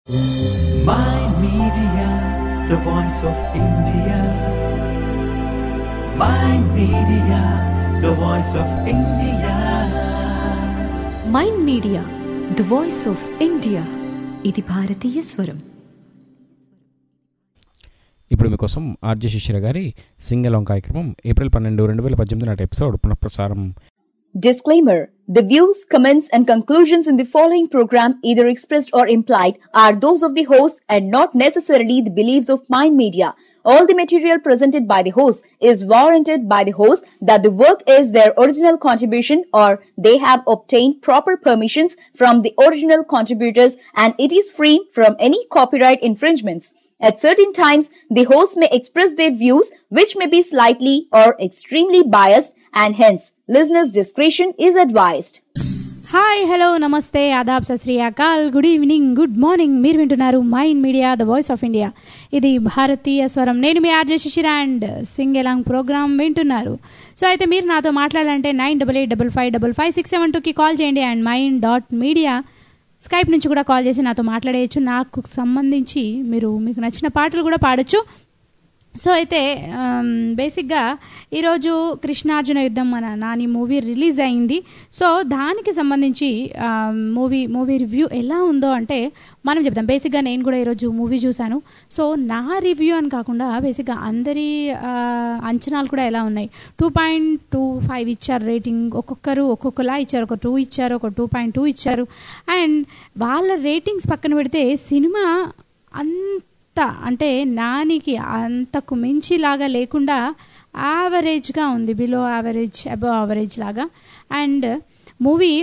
My Media, the voice of India. My Media, the voice of India. Mind media the voice of India ఇది భారతీయ స్వరం ఇప్పుడు మీకోసం RJ శిశిర గారి సింగలాంగ్ కార్యక్రమం ఏప్రిల్ పన్నెండు రెండు వేల పద్దెనిమిది నాటి ఎపిసోడ్ పునఃప్రసారం Disclaimer The views, comments, and conclusions in the following program, either expressed or implied, are those of the host and not necessarily the beliefs of Mind Media. All the material presented by the host is warranted by the host that the work is their original contribution or they have obtained proper permissions from the original contributors and it is free from any copyright infringements. At certain times, the host may express their views which may be slightly or extremely biased and hence listeners' discretion is advised. Hi hello namaste ఆదాబ్ Sat Sri Akal good evening good morning మీరు వింటున్నారు Mind media the voice of India ఇది భారతీయ స్వరం నేను మీ RJ Shishira and sing along programme వింటున్నారు so అయితే మీరు నాతో మాట్లాడాలంటే nine double eight double five double five six seven టూకి కాల్ చేయండి and Mind dot Media Skype నుంచి కూడా కాల్ చేసి నాతో మాట్లాడేయచ్చు నాకు సంబంధించి మీరు మీకు నచ్చిన పాటలు కూడా పాడొచ్చు సో అయితే ఆమ్, బేసిక్గా ఈరోజు కృష్ణార్జున యుద్ధం మన నాని మూవీ రిలీజ్ అయింది సో దానికి సంబంధించి ఆమ్, మూవీ మూవీ రివ్యూ ఎలా ఉందో అంటే మనం చెప్తాం బేసిక్గా నేను కూడా ఈరోజు మూవీ చూశాను సో నా రివ్యూ అని కాకుండా బేసిక్గా అందరి ఆ, అంచనాలు కూడా ఎలా ఉన్నాయి టూ పాయింట్ టూ ఫైవ్ ఇచ్చారు రేటింగ్ ఒక్కొక్కరు ఒక్కొక్కలా ఇచ్చారు ఒక టూ ఇచ్చారు ఒక టూ పాయింట్ టూ ఇచ్చారు అండ్ వాళ్ళ రేటింగ్స్ పక్కన పెడితే సినిమా అంత అంటే నానికి అంతకు మించి లాగా లేకుండా యావరేజ్గా ఉంది బిలో యావరేజ్ అబవ్ యావరేజ్ లాగా అండ్ మూవీ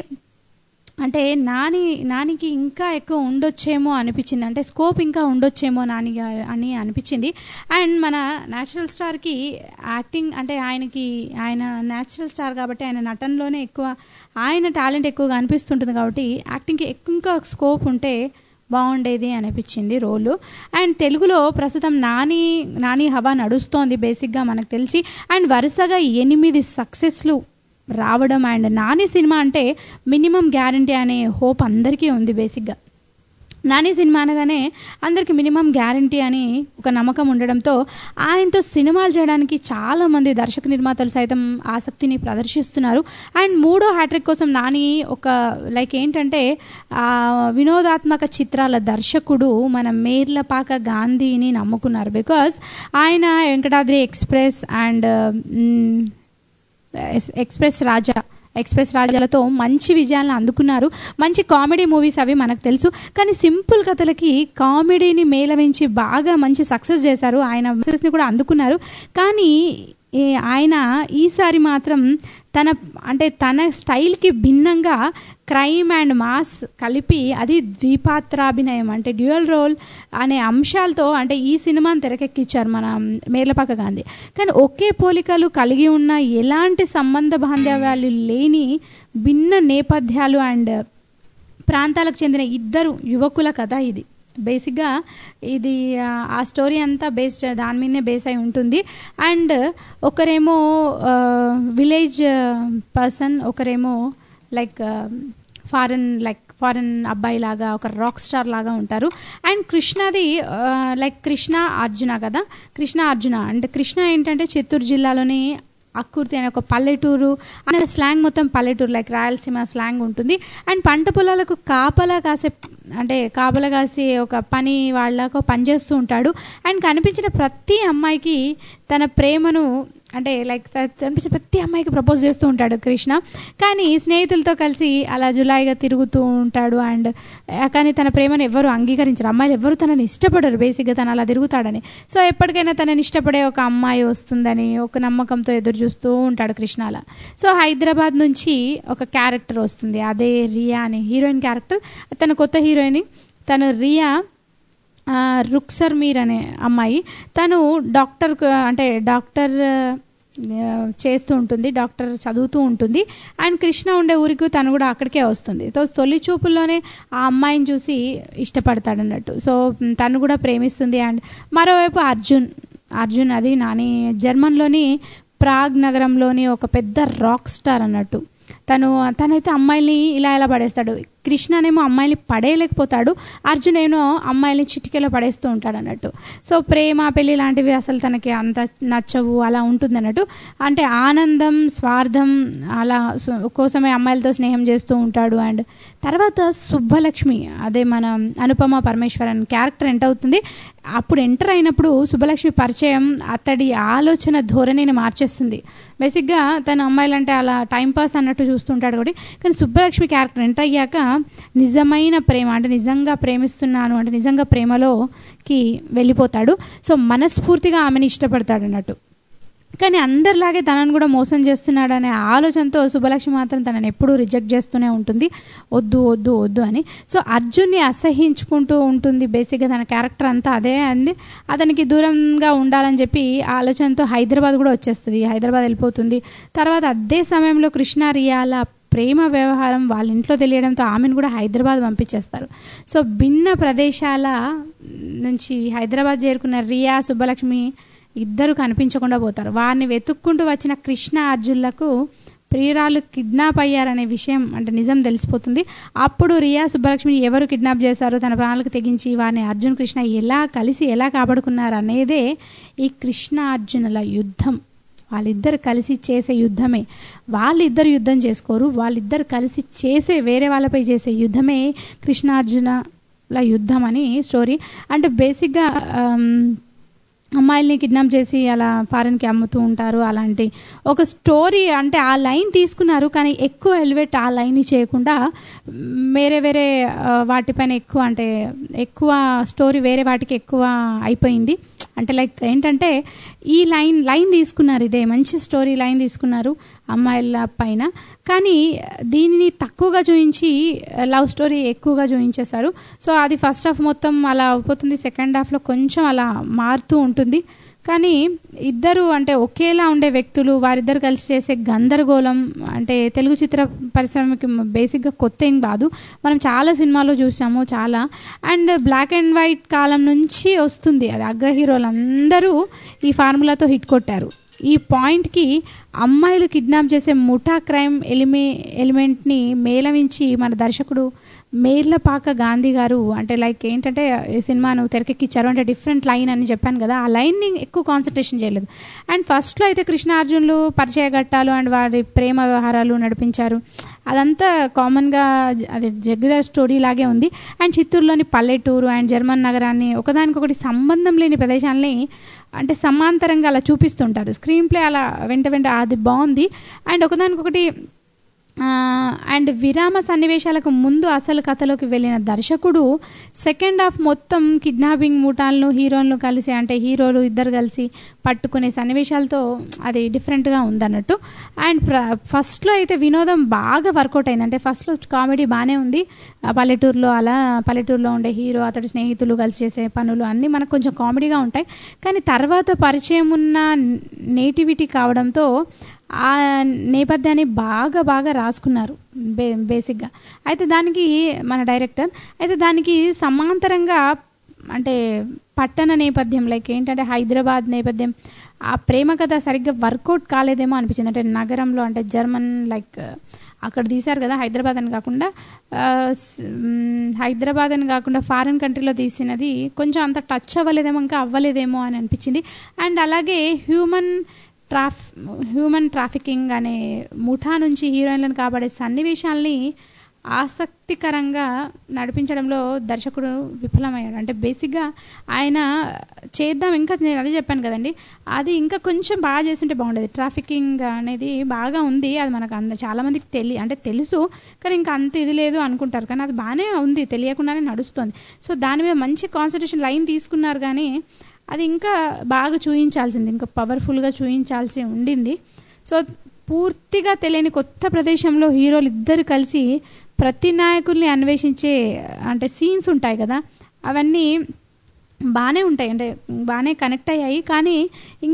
అంటే నాని నానికి ఇంకా ఎక్కువ ఉండొచ్చేమో అనిపించింది అంటే స్కోప్ ఇంకా ఉండొచ్చేమో నాని గా- అని అనిపించింది అండ్ మన న్యాచురల్ స్టార్కి యాక్టింగ్ అంటే ఆయనకి ఆయన న్యాచురల్ స్టార్ కాబట్టి ఆయన నటనలోనే ఎక్కువ ఆయన టాలెంట్ ఎక్కువగా అనిపిస్తుంటుంది కాబట్టి యాక్టింగ్కి ఎక్కువ ఇంకా స్కోప్ ఉంటే బాగుండేది అనిపించింది రోలు అండ్ తెలుగులో ప్రస్తుతం నాని నాని హవా నడుస్తోంది బేసిక్గా మనకు తెలిసి అండ్ వరుసగా ఎనిమిది సక్సెస్లు రావడం అండ్ నాని సినిమా అంటే మినిమం గ్యారంటీ అనే హోప్ అందరికీ ఉంది బేసిక్గా నాని సినిమా అనగానే అందరికీ మినిమం గ్యారంటీ అని ఒక నమ్మకం ఉండడంతో ఆయనతో సినిమాలు చేయడానికి చాలామంది దర్శక నిర్మాతలు సైతం ఆసక్తిని ప్రదర్శిస్తున్నారు అండ్ మూడో హ్యాట్రిక్ కోసం నాని ఒక లైక్ ఏంటంటే ఆ, వినోదాత్మక చిత్రాల దర్శకుడు మన మేర్లపాక గాంధీని నమ్ముకున్నారు బికాస్ ఆయన వెంకటాద్రి ఎక్స్ప్రెస్ అండ్ మ్, ఎస్- ఎక్స్ప్రెస్ రాజా ఎక్స్ప్రెస్ రాజాలతో మంచి విజయాలను అందుకున్నారు మంచి కామెడీ మూవీస్ అవి మనకు తెలుసు కానీ సింపుల్ కథలకి కామెడీని మేళవించి బాగా మంచి సక్సెస్ చేశారు ఆయన సక్సెస్ని కూడా అందుకున్నారు కానీ ఏ ఆయన ఈసారి మాత్రం తన అంటే తన స్టైల్కి భిన్నంగా క్రైమ్ అండ్ మాస్ కలిపి అది ద్విపాత్రాభినయం అంటే డ్యూయల్ రోల్ అనే అంశాలతో అంటే ఈ సినిమాని తెరకెక్కించారు మన మేర్లపాక గాంధీ కానీ ఒకే పోలికలు కలిగి ఉన్న ఎలాంటి సంబంధ బాంధవ్యాలు లేని భిన్న నేపథ్యాలు అండ్ ప్రాంతాలకు చెందిన ఇద్దరు యువకుల కథ ఇది బేసిక్గా ఇది ఆ, ఆ స్టోరీ అంతా బేస్డ్ దాని మీదనే బేస్ అయి ఉంటుంది అండ్ ఒకరేమో విలేజ్ పర్సన్ ఒకరేమో లైక్ ఫారెన్ లైక్ ఫారెన్ అబ్బాయి లాగా ఒక రాక్ స్టార్ లాగా ఉంటారు అండ్ కృష్ణది లైక్ కృష్ణ అర్జున కదా కృష్ణ అర్జున అండ్ కృష్ణ ఏంటంటే చిత్తూరు జిల్లాలోని అక్కుర్తి అనే ఒక పల్లెటూరు అనే స్లాంగ్ మొత్తం పల్లెటూరు లైక్ రాయలసీమ స్లాంగ్ ఉంటుంది అండ్ పంట పొలాలకు కాపలా కాసే అంటే కాపలా కాసే ఒక పని వాళ్ళకు పనిచేస్తూ ఉంటాడు అండ్ కనిపించిన ప్రతి అమ్మాయికి తన ప్రేమను అంటే లైక్ కనిపించిన ప్రతి అమ్మాయికి ప్రపోజ్ చేస్తూ ఉంటాడు కృష్ణ కానీ స్నేహితులతో కలిసి అలా జులాయిగా తిరుగుతూ ఉంటాడు అండ్ ఆ, కానీ తన ప్రేమను ఎవరు అంగీకరించరు అమ్మాయిలు ఎవరు తనని ఇష్టపడరు బేసిక్గా తను అలా తిరుగుతాడని సో ఎప్పటికైనా తనని ఇష్టపడే ఒక అమ్మాయి వస్తుందని ఒక నమ్మకంతో ఎదురు చూస్తూ ఉంటాడు కృష్ణ అలా సో హైదరాబాద్ నుంచి ఒక క్యారెక్టర్ వస్తుంది అదే రియా అనే హీరోయిన్ క్యారెక్టర్ తన కొత్త హీరోయిన్ తను రియా ఆ, రుక్సర్ మీర్ అనే అమ్మాయి తను డాక్టర్ అంటే డాక్టర్ ఆ, చేస్తూ ఉంటుంది డాక్టర్ చదువుతూ ఉంటుంది అండ్ కృష్ణ ఉండే ఊరికి తను కూడా అక్కడికే వస్తుంది సో తొలి చూపుల్లోనే ఆ అమ్మాయిని చూసి ఇష్టపడతాడు అన్నట్టు సో మ్, తను కూడా ప్రేమిస్తుంది అండ్ మరోవైపు అర్జున్ అర్జున్ అది నాని జర్మన్లోని ప్రాగ్ నగరంలోని ఒక పెద్ద రాక్ స్టార్ అన్నట్టు తను తనైతే అమ్మాయిల్ని ఇలా ఇలా పడేస్తాడు కృష్ణనేమో అమ్మాయిని పడేయలేకపోతాడు అర్జున్ ఏమో అమ్మాయిని చిటికెలో పడేస్తూ ఉంటాడు అన్నట్టు సో ప్రేమ పెళ్లి లాంటివి అసలు తనకి అంత నచ్చవు అలా ఉంటుంది అన్నట్టు అంటే ఆనందం స్వార్థం అలా సో- కోసమే అమ్మాయిలతో స్నేహం చేస్తూ ఉంటాడు అండ్ తర్వాత సుబ్బలక్ష్మి అదే మన అనుపమ పరమేశ్వరన్ క్యారెక్టర్ ఎంటర్ అవుతుంది అప్పుడు ఎంటర్ అయినప్పుడు సుబ్బలక్ష్మి పరిచయం అతడి ఆలోచన ధోరణిని మార్చేస్తుంది బేసిక్గా తన అమ్మాయిలంటే అలా టైం పాస్ అన్నట్టు చూస్తుంటాడు కూడా కానీ సుబ్బలక్ష్మి క్యారెక్టర్ ఎంటర్ అయ్యాక నిజమైన ప్రేమ అంటే నిజంగా ప్రేమిస్తున్నాను అంటే నిజంగా ప్రేమలోకి వెళ్ళిపోతాడు సో మనస్ఫూర్తిగా ఆమెను ఇష్టపడతాడు అన్నట్టు కానీ అందరిలాగే తనను కూడా మోసం చేస్తున్నాడు అనే ఆలోచనతో సుబ్బలక్ష్మి మాత్రం తనని ఎప్పుడూ రిజెక్ట్ చేస్తూనే ఉంటుంది వద్దు వద్దు వద్దు అని సో అర్జున్ని అసహించుకుంటూ ఉంటుంది బేసిక్గా తన క్యారెక్టర్ అంతా అదే అంది అతనికి దూరంగా ఉండాలని చెప్పి ఆ ఆలోచనతో హైదరాబాద్ కూడా వచ్చేస్తుంది హైదరాబాద్ వెళ్ళిపోతుంది తర్వాత అదే సమయంలో కృష్ణ రియాల ప్రేమ వ్యవహారం వాళ్ళ ఇంట్లో తెలియడంతో ఆమెను కూడా హైదరాబాద్ పంపించేస్తారు సో భిన్న ప్రదేశాల నుంచి హైదరాబాద్ చేరుకున్న రియా సుబ్బలక్ష్మి ఇద్దరు కనిపించకుండా పోతారు వారిని వెతుక్కుంటూ వచ్చిన కృష్ణ అర్జున్లకు ప్రియురాలు కిడ్నాప్ అయ్యారనే విషయం అంటే నిజం తెలిసిపోతుంది అప్పుడు రియా సుబ్బలక్ష్మిని ఎవరు కిడ్నాప్ చేశారో తన ప్రాణాలకు తెగించి వారిని అర్జున్ కృష్ణ ఎలా కలిసి ఎలా కాపాడుకున్నారు అనేదే ఈ కృష్ణ అర్జునుల యుద్ధం వాళ్ళిద్దరు కలిసి చేసే యుద్ధమే వాళ్ళిద్దరు యుద్ధం చేసుకోరు వాళ్ళిద్దరు కలిసి చేసే వేరే వాళ్ళపై చేసే యుద్ధమే కృష్ణార్జునల యుద్ధం అని స్టోరీ అంటే బేసిక్గా ఆమ్, అమ్మాయిల్ని కిడ్నాప్ చేసి అలా ఫారెన్కి అమ్ముతూ ఉంటారు అలాంటి ఒక స్టోరీ అంటే ఆ లైన్ తీసుకున్నారు కానీ ఎక్కువ ఎలివేట్ ఆ లైన్ని చేయకుండా మ్, వేరే వేరే ఆ, వాటిపైన ఎక్కువ అంటే ఎక్కువ స్టోరీ వేరే వాటికి ఎక్కువ అయిపోయింది అంటే లైక్ ఏంటంటే ఈ లైన్ లైన్ తీసుకున్నారు ఇదే మంచి స్టోరీ లైన్ తీసుకున్నారు అమ్మాయిల పైన కానీ దీనిని తక్కువగా చూపించి లవ్ స్టోరీ ఎక్కువగా చూపించేశారు సో అది ఫస్ట్ హాఫ్ మొత్తం అలా అయిపోతుంది సెకండ్ హాఫ్లో కొంచెం అలా మారుతూ ఉంటుంది కానీ ఇద్దరు అంటే ఒకేలా ఉండే వ్యక్తులు వారిద్దరు కలిసి చేసే గందరగోళం అంటే తెలుగు చిత్ర పరిశ్రమకి బేసిక్గా కొత్త ఏం కాదు మనం చాలా సినిమాల్లో చూసాము చాలా అండ్ బ్లాక్ అండ్ వైట్ కాలం నుంచి వస్తుంది అది అగ్ర హీరోలు అందరూ ఈ ఫార్ములాతో హిట్ కొట్టారు ఈ పాయింట్కి అమ్మాయిలు కిడ్నాప్ చేసే ముఠా క్రైమ్ ఎలిమే ఎలిమెంట్ని మేళవించి మన దర్శకుడు మేర్లపాక గాంధీ గారు అంటే లైక్ ఏంటంటే ఈ సినిమాను తెరకెక్కిచ్చారు అంటే డిఫరెంట్ లైన్ అని చెప్పాను కదా ఆ లైన్ని ఎక్కువ కాన్సన్ట్రేషన్ చేయలేదు అండ్ ఫస్ట్లో అయితే కృష్ణార్జునులు పరిచయ ఘట్టాలు అండ్ వారి ప్రేమ వ్యవహారాలు నడిపించారు అదంతా కామన్గా అది రెగ్యులర్ స్టోరీ లాగే ఉంది అండ్ చిత్తూరులోని పల్లెటూరు అండ్ జర్మన్ నగరాన్ని ఒకదానికొకటి సంబంధం లేని ప్రదేశాలని అంటే సమాంతరంగా అలా చూపిస్తుంటారు స్క్రీన్ ప్లే అలా వెంట వెంట అది బాగుంది అండ్ ఒకదానికొకటి ఆ, అండ్ విరామ సన్నివేశాలకు ముందు అసలు కథలోకి వెళ్ళిన దర్శకుడు సెకండ్ హాఫ్ మొత్తం కిడ్నాపింగ్ ముఠాలను హీరోలను కలిసి అంటే హీరోలు ఇద్దరు కలిసి పట్టుకునే సన్నివేశాలతో అది డిఫరెంట్గా ఉందన్నట్టు అండ్ ప్ర ఫస్ట్లో అయితే వినోదం బాగా వర్కౌట్ అయింది అంటే ఫస్ట్లో కామెడీ బాగానే ఉంది ఆ పల్లెటూరులో అలా పల్లెటూరులో ఉండే హీరో అతడి స్నేహితులు కలిసి చేసే పనులు అన్నీ మనకు కొంచెం కామెడీగా ఉంటాయి కానీ తర్వాత పరిచయం ఉన్న నేటివిటీ కావడంతో ఆ నేపథ్యాన్ని బాగా బాగా రాసుకున్నారు బే బేసిక్గా అయితే దానికి మన డైరెక్టర్ అయితే దానికి సమాంతరంగా అంటే పట్టణ నేపథ్యం లైక్ ఏంటంటే హైదరాబాద్ నేపథ్యం ఆ ప్రేమ కథ సరిగ్గా వర్కౌట్ కాలేదేమో అనిపించింది అంటే నగరంలో అంటే జర్మన్ లైక్ అక్కడ తీశారు కదా హైదరాబాద్ అని కాకుండా ఆ, స్- మ్, హైదరాబాద్ అని కాకుండా ఫారిన్ కంట్రీలో తీసినది కొంచెం అంత టచ్ అవ్వలేదేమో ఇంకా అవ్వలేదేమో అని అనిపించింది అండ్ అలాగే హ్యూమన్ ట్రాఫ్ హ్యూమన్ ట్రాఫికింగ్ అనే ముఠా నుంచి హీరోయిన్లను కాపాడే సన్నివేశాల్ని ఆసక్తికరంగా నడిపించడంలో దర్శకుడు విఫలమయ్యాడు అంటే బేసిక్గా ఆయన చేద్దాం ఇంకా నేను అదే చెప్పాను కదండి అది ఇంకా కొంచెం బాగా చేస్తుంటే బాగుండేది ట్రాఫికింగ్ అనేది బాగా ఉంది అది మనకు అంద చాలామందికి తెలి అంటే తెలుసు కానీ ఇంకా అంత ఇది లేదు అనుకుంటారు కానీ అది బాగానే ఉంది తెలియకుండానే నడుస్తుంది సో దాని మీద మంచి కాన్సన్ట్రేషన్ లైన్ తీసుకున్నారు కానీ అది ఇంకా బాగా చూయించాల్సింది ఇంకా పవర్ఫుల్గా చూయించాల్సి ఉండింది సో పూర్తిగా తెలియని కొత్త ప్రదేశంలో హీరోలు ఇద్దరు కలిసి ప్రతి నాయకుల్ని అన్వేషించే అంటే సీన్స్ ఉంటాయి కదా అవన్నీ బాగానే ఉంటాయి అంటే బాగానే కనెక్ట్ అయ్యాయి కానీ ఇంకా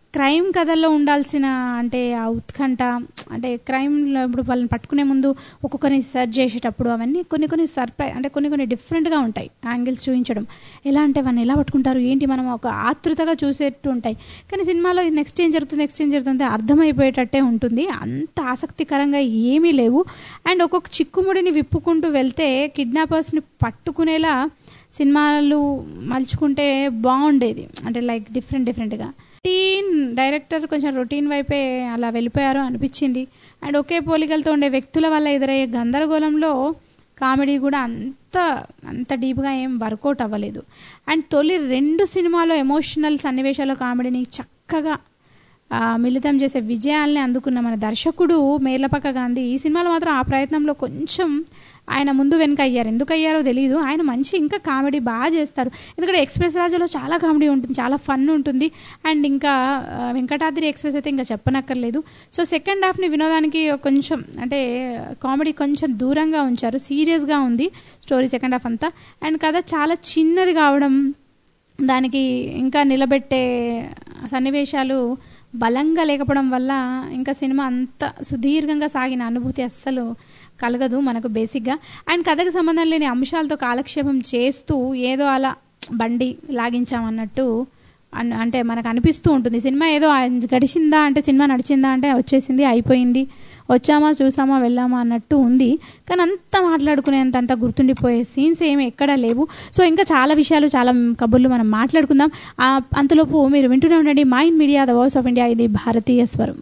క్రైమ్ కథల్లో ఉండాల్సిన అంటే ఆ ఉత్కంఠ అంటే క్రైమ్లో ఇప్పుడు వాళ్ళని పట్టుకునే ముందు ఒక్కొక్కరిని సెర్చ్ చేసేటప్పుడు అవన్నీ కొన్ని కొన్ని సర్ప్రైజ్ అంటే కొన్ని కొన్ని డిఫరెంట్గా ఉంటాయి యాంగిల్స్ చూపించడం ఎలా అంటే వాళ్ళని ఎలా పట్టుకుంటారు ఏంటి మనం ఒక ఆతృతగా చూసేట్టు ఉంటాయి కానీ సినిమాలో నెక్స్ట్ ఏం జరుగుతుంది నెక్స్ట్ ఏం జరుగుతుంది అర్థమైపోయేటట్టే ఉంటుంది అంత ఆసక్తికరంగా ఏమీ లేవు అండ్ ఒక్కొక్క చిక్కుముడిని విప్పుకుంటూ వెళ్తే కిడ్నాపర్స్ని పట్టుకునేలా సినిమాలు మలుచుకుంటే బాగుండేది అంటే లైక్ డిఫరెంట్ డిఫరెంట్గా రొటీన్ డైరెక్టర్ కొంచెం రొటీన్ వైపే అలా వెళ్ళిపోయారో అనిపించింది అండ్ ఒకే పోలికలతో ఉండే వ్యక్తుల వల్ల ఎదురయ్యే గందరగోళంలో కామెడీ కూడా అంత అంత డీప్గా ఏం వర్కౌట్ అవ్వలేదు అండ్ తొలి రెండు సినిమాలో ఎమోషనల్ సన్నివేశాల్లో కామెడీని చక్కగా ఆ, మిళితం చేసే విజయాల్ని అందుకున్న మన దర్శకుడు మేర్లపక్క గాంధీ ఈ సినిమాలో మాత్రం ఆ ప్రయత్నంలో కొంచెం ఆయన ముందు వెనుక అయ్యారు ఎందుకు అయ్యారో తెలియదు ఆయన మంచి ఇంకా కామెడీ బాగా చేస్తారు ఎందుకంటే ఎక్స్ప్రెస్ రాజాలో చాలా కామెడీ ఉంటుంది చాలా ఫన్ ఉంటుంది అండ్ ఇంకా ఆ, వెంకటాద్రి ఎక్స్ప్రెస్ అయితే ఇంకా చెప్పనక్కర్లేదు సో సెకండ్ హాఫ్ని వినోదానికి కొంచెం అంటే కామెడీ కొంచెం దూరంగా ఉంచారు సీరియస్గా ఉంది స్టోరీ సెకండ్ హాఫ్ అంతా అండ్ కథ చాలా చిన్నది కావడం దానికి ఇంకా నిలబెట్టే సన్నివేశాలు బలంగా లేకపోవడం వల్ల ఇంకా సినిమా అంత సుదీర్ఘంగా సాగిన అనుభూతి అస్సలు కలగదు మనకు బేసిక్గా అండ్ కథకు సంబంధం లేని అంశాలతో కాలక్షేపం చేస్తూ ఏదో అలా బండి లాగించామన్నట్టు అన్- అంటే మనకు అనిపిస్తూ ఉంటుంది సినిమా ఏదో ఆ- గడిచిందా అంటే సినిమా నడిచిందా అంటే వచ్చేసింది అయిపోయింది వచ్చామా చూసామా వెళ్ళామా అన్నట్టు ఉంది కానీ అంత మాట్లాడుకునేంత అంత గుర్తుండిపోయే సీన్స్ ఏమి ఎక్కడా లేవు సో ఇంకా చాలా విషయాలు చాలా కబుర్లు మనం మాట్లాడుకుందాం ఆ, అంతలోపు మీరు వింటూనే ఉండండి mind media the voice of India ఇది భారతీయ స్వరం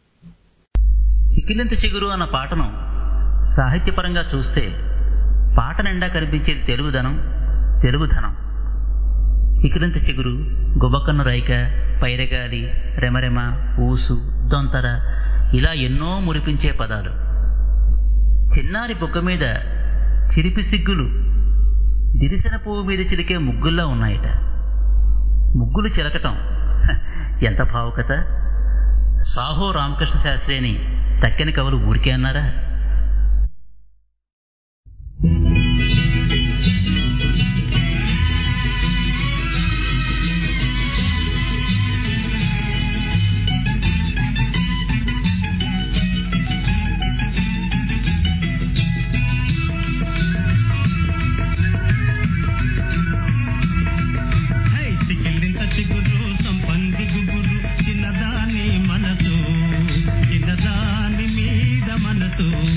చిక్కిలింత చిగురు అన్న పాటను సాహిత్యపరంగా చూస్తే పాట నిండా కనిపించేది తెలుగుదనం తెలుగుధనం చికిలింత చిగురు గుబకన్ను రైక పైరగాలి రెమరెమ ఊసు దొంతర ఇలా ఎన్నో మురిపించే పదాలు చిన్నారి బుగ్గ మీద చిరిపి సిగ్గులు దిరిసిన పువ్వు మీద చిలికే ముగ్గుల్లా ఉన్నాయట ముగ్గులు చిలకటం హ, ఎంత భావుకత సాహో రామకృష్ణ శాస్త్రి అని తక్కిన కవులు ఊరికే అన్నారా హై చికిలింత చిగురు సంపంగి గుబురు చిన్నదాని మనసు చిన్నదాని మీద మనసు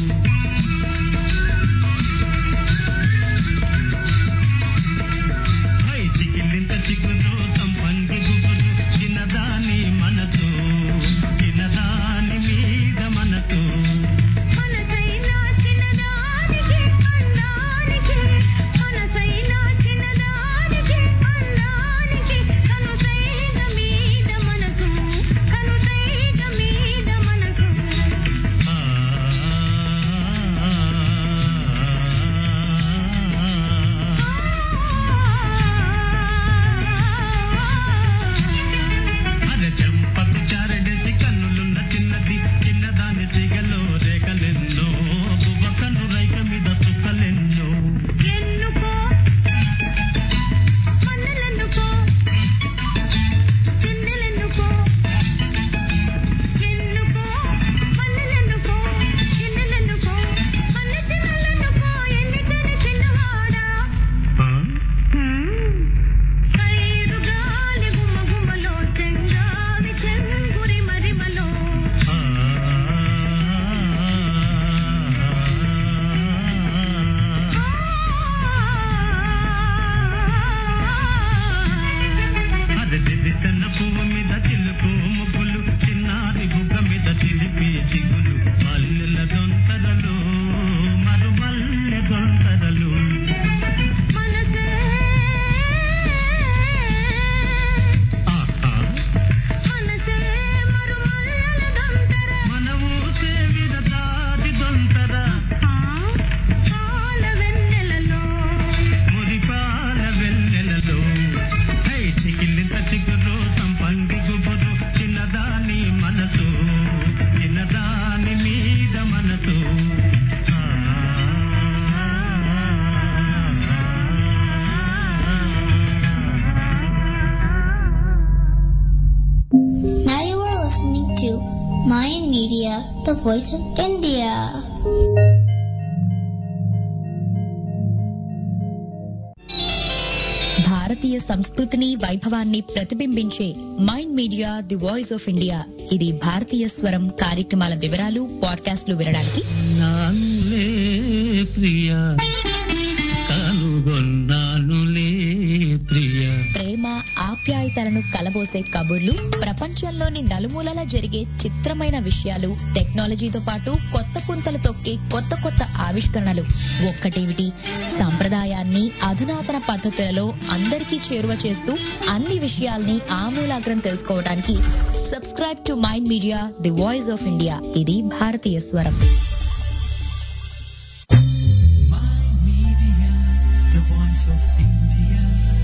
Media, the voice of India. భారతీయ సంస్కృతిని వైభవాన్ని ప్రతిబింబించే Mind media the voice of India ఇది భారతీయ స్వరం కార్యక్రమాల వివరాలు పాడ్కాస్ట్లు వినడానికి నానులే ప్రియ కనుగొన్నానులే ప్రియ ప్రేమ ఆప్యాయతలను కలబోసే కబుర్లు ప్రపంచంలోని నలుమూలలా జరిగే చిత్రమైన విషయాలు టెక్నాలజీతో పాటు కొత్త పుంతలు తొక్కే కొత్త కొత్త ఆవిష్కరణలు ఒక్కటేమిటి సంప్రదాయాన్ని అధునాతన పద్ధతులలో అందరికీ చేరువ చేస్తూ అన్ని విషయాల్ని ఆమూలాగ్రం తెలుసుకోవడానికి subscribe to mind media the voice of India ఇది భారతీయ స్వరం Media, the voice of India.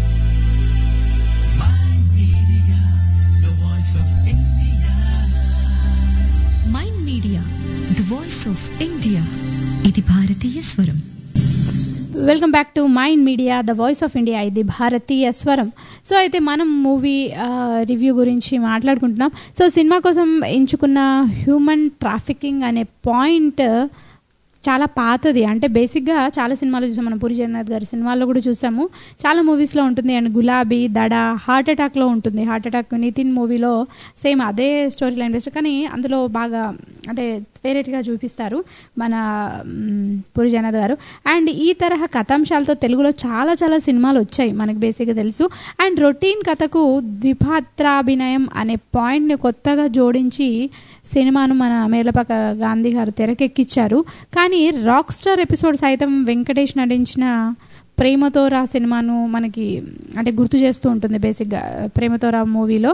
My media, the voice of India. Mind media the voice of India ఇది భారతీయ స్వరం welcome back to mind media the voice of India ఇది భారతీయ స్వరం so అయితే మనం మూవీ రివ్యూ గురించి మాట్లాడుకుంటున్నాం సో సినిమా కోసం ఎంచుకున్న హ్యూమన్ ట్రాఫికింగ్ అనే పాయింట్ చాలా పాతది అంటే బేసిక్గా చాలా సినిమాలు చూసాం మనం పూరి జగన్నాథ్ గారి సినిమాల్లో కూడా చూసాము చాలా మూవీస్లో ఉంటుంది అండ్ గులాబీ దడ హార్ట్ అటాక్లో ఉంటుంది హార్ట్ అటాక్ నితిన్ మూవీలో సేమ్ అదే స్టోరీ లైన్ బేస్డ్ కానీ అందులో బాగా అంటే వేరేట్గా చూపిస్తారు మన మ్, పూరి జగన్నాథ్ గారు అండ్ ఈ తరహా కథాంశాలతో తెలుగులో చాలా చాలా సినిమాలు వచ్చాయి మనకి బేసిక్గా తెలుసు అండ్ రొటీన్ కథకు ద్విపాత్రాభినయం అనే పాయింట్ని కొత్తగా జోడించి సినిమాను మన మేలపాక గాంధీ గారు తెరకెక్కించారు కానీ రాక్ స్టార్ ఎపిసోడ్ సైతం వెంకటేష్ నటించిన ప్రేమతో రా సినిమాను మనకి అంటే గుర్తు చేస్తూ ఉంటుంది బేసిక్గా ప్రేమతో రా మూవీలో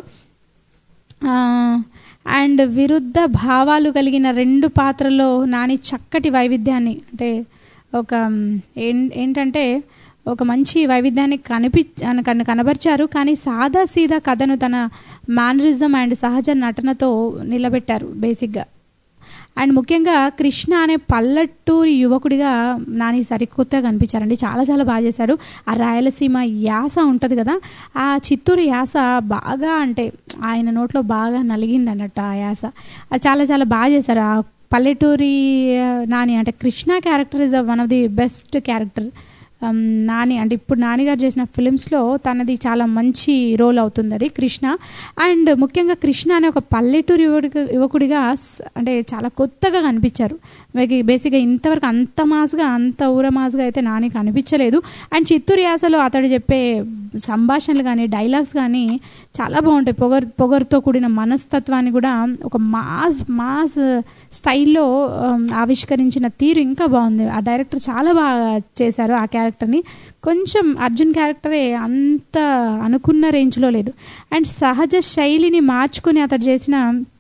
అండ్ విరుద్ధ భావాలు కలిగిన రెండు పాత్రల్లో నాని చక్కటి వైవిధ్యాన్ని అంటే ఒక మ్, ఏం- ఏంటంటే ఒక మంచి వైవిధ్యాన్ని కనిపి కన కనబరిచారు కానీ సాదా సీదా కథను తన మేనరిజం అండ్ సహజ నటనతో నిలబెట్టారు బేసిక్గా అండ్ ముఖ్యంగా కృష్ణ అనే పల్లెటూరి యువకుడిగా నాని సరికొత్తగా కనిపించారండి చాలా చాలా బాగా చేశాడు ఆ రాయలసీమ యాస ఉంటుంది కదా ఆ చిత్తూరు యాస బాగా అంటే ఆయన నోట్లో బాగా నలిగింది అన్నట్టు ఆ యాస అది చాలా చాలా బాగా చేశారు ఆ పల్లెటూరి ఆ, నాని అంటే Krishna character is one of the best character um, Nani అంటే ఇప్పుడు నానిగారు చేసిన ఫిలిమ్స్లో తనది చాలా మంచి రోల్ అవుతుంది అది కృష్ణ అండ్ ముఖ్యంగా కృష్ణ అనే ఒక పల్లెటూరు యువకుడిగా యువకుడిగా స్- అంటే చాలా కొత్తగా కనిపించారు వీరికి బేసిక్గా ఇంతవరకు అంత మాస్గా అంత ఊర మాస్గా అయితే నాని కనిపించలేదు అండ్ చిత్తూరు యాసలో అతడు చెప్పే సంభాషణలు కానీ డైలాగ్స్ కానీ చాలా బాగుంటాయి పొగర్ పొగరుతో కూడిన మనస్తత్వాన్ని కూడా ఒక మాస్ మాస్ స్టైల్లో um, ఆవిష్కరించిన తీరు ఇంకా బాగుంది ఆ డైరెక్టర్ చాలా బాగా చేశారు ఆ క్యారెక్టర్ని కొంచెం అర్జున్ క్యారెక్టరే అంత అనుకున్న రేంజ్లో లేదు అండ్ సహజ శైలిని మార్చుకుని అతడు చేసిన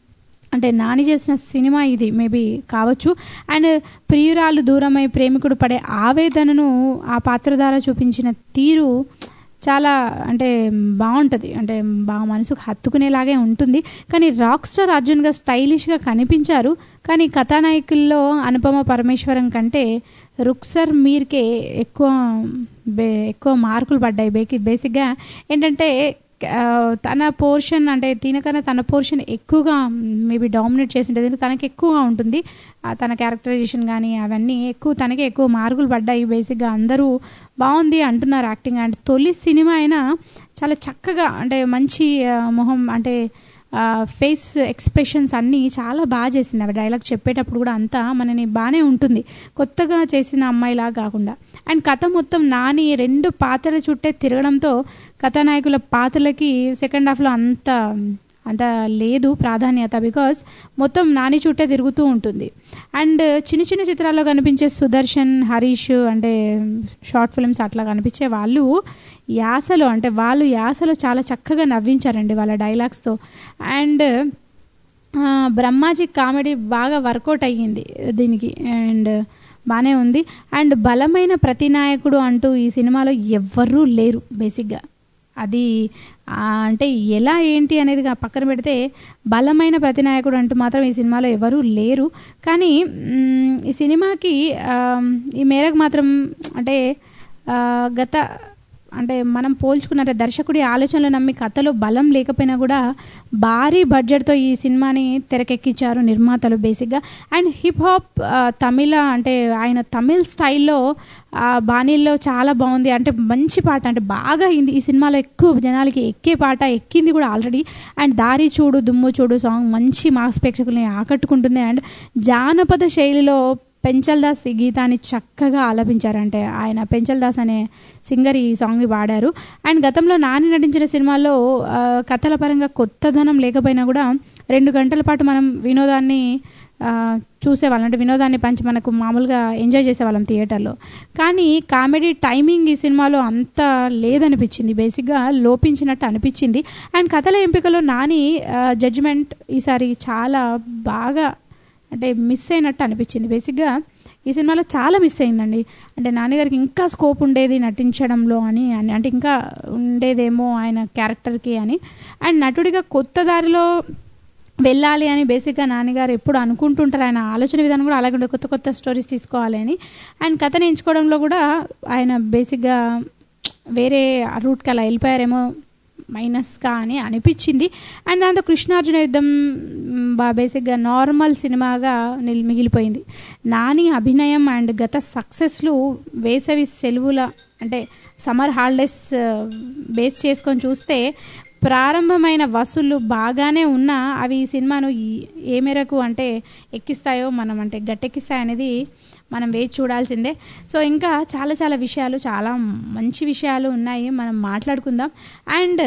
అంటే నాని చేసిన సినిమా ఇది మేబీ కావచ్చు అండ్ ప్రియురాలు దూరమై ప్రేమికుడు పడే ఆవేదనను ఆ పాత్ర ద్వారా చూపించిన తీరు చాలా అంటే బాగుంటుంది అంటే బాగా మనసుకు హత్తుకునేలాగే ఉంటుంది కానీ రాక్ స్టార్ అర్జున్గా స్టైలిష్గా కనిపించారు కానీ కథానాయకుల్లో అనుపమ పరమేశ్వరం కంటే రుక్సర్ మీర్కే ఎక్కువ బే ఎక్కువ మార్కులు పడ్డాయి బేకి బేసిక్గా ఏంటంటే ఆ, తన పోర్షన్ అంటే దీనికన్నా తన పోర్షన్ ఎక్కువగా మేబీ డామినేట్ చేసి ఉంటుంది ఎందుకంటే తనకి ఎక్కువగా ఉంటుంది ఆ, తన క్యారెక్టరైజేషన్ కానీ అవన్నీ ఎక్కువ తనకే ఎక్కువ మార్కులు పడ్డాయి బేసిక్గా అందరూ బాగుంది అంటున్నారు యాక్టింగ్ అండ్ తొలి సినిమా అయినా చాలా చక్కగా అంటే మంచి ఆ, మొహం అంటే ఫేస్ ఎక్స్ప్రెషన్స్ అన్నీ చాలా బాగా చేసింది అవి డైలాగ్ చెప్పేటప్పుడు కూడా అంతా మనని బాగానే ఉంటుంది కొత్తగా చేసిన అమ్మాయిలా కాకుండా అండ్ కథ మొత్తం నాని రెండు పాత్రల చుట్టే తిరగడంతో కథానాయకుల పాత్రలకి సెకండ్ హాఫ్లో అంత అంత లేదు ప్రాధాన్యత బికాస్ మొత్తం నాని చుట్టే తిరుగుతూ ఉంటుంది అండ్ చిన్న చిన్న చిత్రాల్లో కనిపించే సుదర్శన్ హరీష్ అంటే షార్ట్ ఫిల్మ్స్ అట్లా కనిపించే వాళ్ళు యాసలో అంటే వాళ్ళు యాసలో చాలా చక్కగా నవ్వించారండి వాళ్ళ డైలాగ్స్తో అండ్ ఆ, బ్రహ్మాజీ కామెడీ బాగా వర్కౌట్ అయ్యింది దీనికి అండ్ బాగానే ఉంది అండ్ బలమైన ప్రతినాయకుడు అంటూ ఈ సినిమాలో ఎవ్వరూ లేరు బేసిక్గా అది ఆ, అంటే ఎలా ఏంటి అనేది గా- పక్కన పెడితే బలమైన ప్రతినాయకుడు అంటూ మాత్రం ఈ సినిమాలో ఎవరూ లేరు కానీ మ్, ఈ సినిమాకి ఆ, ఈ మేరకు మాత్రం అంటే ఆ, గత అంటే మనం పోల్చుకున్నట్టే దర్శకుడి ఆలోచనలు నమ్మి కథలో బలం లేకపోయినా కూడా భారీ బడ్జెట్తో ఈ సినిమాని తెరకెక్కించారు నిర్మాతలు బేసిక్గా అండ్ హిప్ హాప్ ఆ, తమిళ అంటే ఆయన తమిళ్ స్టైల్లో ఆ బాణీల్లో చాలా బాగుంది అంటే మంచి పాట అంటే బాగా అయింది ఈ సినిమాలో ఎక్కువ జనాలకి ఎక్కే పాట ఎక్కింది కూడా ఆల్రెడీ అండ్ దారి చూడు దుమ్ము చూడు సాంగ్ మంచి మాస్ ప్రేక్షకుల్ని ఆకట్టుకుంటుంది అండ్ జానపద శైలిలో పెంచల్ దాస్ ఈ గీతాన్ని చక్కగా ఆలపించారంటే ఆయన పెంచల్ దాస్ అనే సింగర్ ఈ సాంగ్ని పాడారు అండ్ గతంలో నాని నటించిన సినిమాల్లో ఆ, కథల పరంగా కొత్తదనం లేకపోయినా కూడా రెండు గంటల పాటు మనం వినోదాన్ని ఆ, చూసేవాళ్ళం అంటే వినోదాన్ని పంచి మనకు మామూలుగా ఎంజాయ్ చేసేవాళ్ళం థియేటర్లో కానీ కామెడీ టైమింగ్ ఈ సినిమాలో అంత లేదనిపించింది బేసిక్గా లోపించినట్టు అనిపించింది అండ్ కథల ఎంపికలో నాని జడ్జిమెంట్ ఈసారి చాలా బాగా అంటే మిస్ అయినట్టు అనిపించింది బేసిక్గా ఈ సినిమాలో చాలా మిస్ అయిందండి అంటే నాన్నగారికి ఇంకా స్కోప్ ఉండేది నటించడంలో అని అని అంటే ఇంకా ఉండేదేమో ఆయన క్యారెక్టర్కి అని అండ్ నటుడిగా కొత్త దారిలో వెళ్ళాలి అని బేసిక్గా నాన్నగారు ఎప్పుడు అనుకుంటుంటారు ఆయన ఆలోచన విధానం కూడా అలాగే ఉండే కొత్త కొత్త స్టోరీస్ తీసుకోవాలి అని అండ్ కథను ఎంచుకోవడంలో కూడా ఆయన బేసిక్గా వేరే రూట్కి అలా వెళ్ళిపోయారేమో మైనస్గా అని అనిపించింది అండ్ దాంతో కృష్ణార్జున యుద్ధం మ్, బా బేసిక్గా నార్మల్ సినిమాగా నిల్ మిగిలిపోయింది నాని అభినయం అండ్ గత సక్సెస్లు వేసవి సెలవుల అంటే సమ్మర్ హాలిడేస్ బేస్ చేసుకొని చూస్తే ప్రారంభమైన వసూళ్ళు బాగానే ఉన్నా అవి ఈ సినిమాను ఈ- ఏ మేరకు అంటే ఎక్కిస్తాయో మనం అంటే గట్టెక్కిస్తాయి అనేది మనం వేచి చూడాల్సిందే సో ఇంకా చాలా చాలా విషయాలు చాలా మంచి విషయాలు ఉన్నాయి మనం మాట్లాడుకుందాం అండ్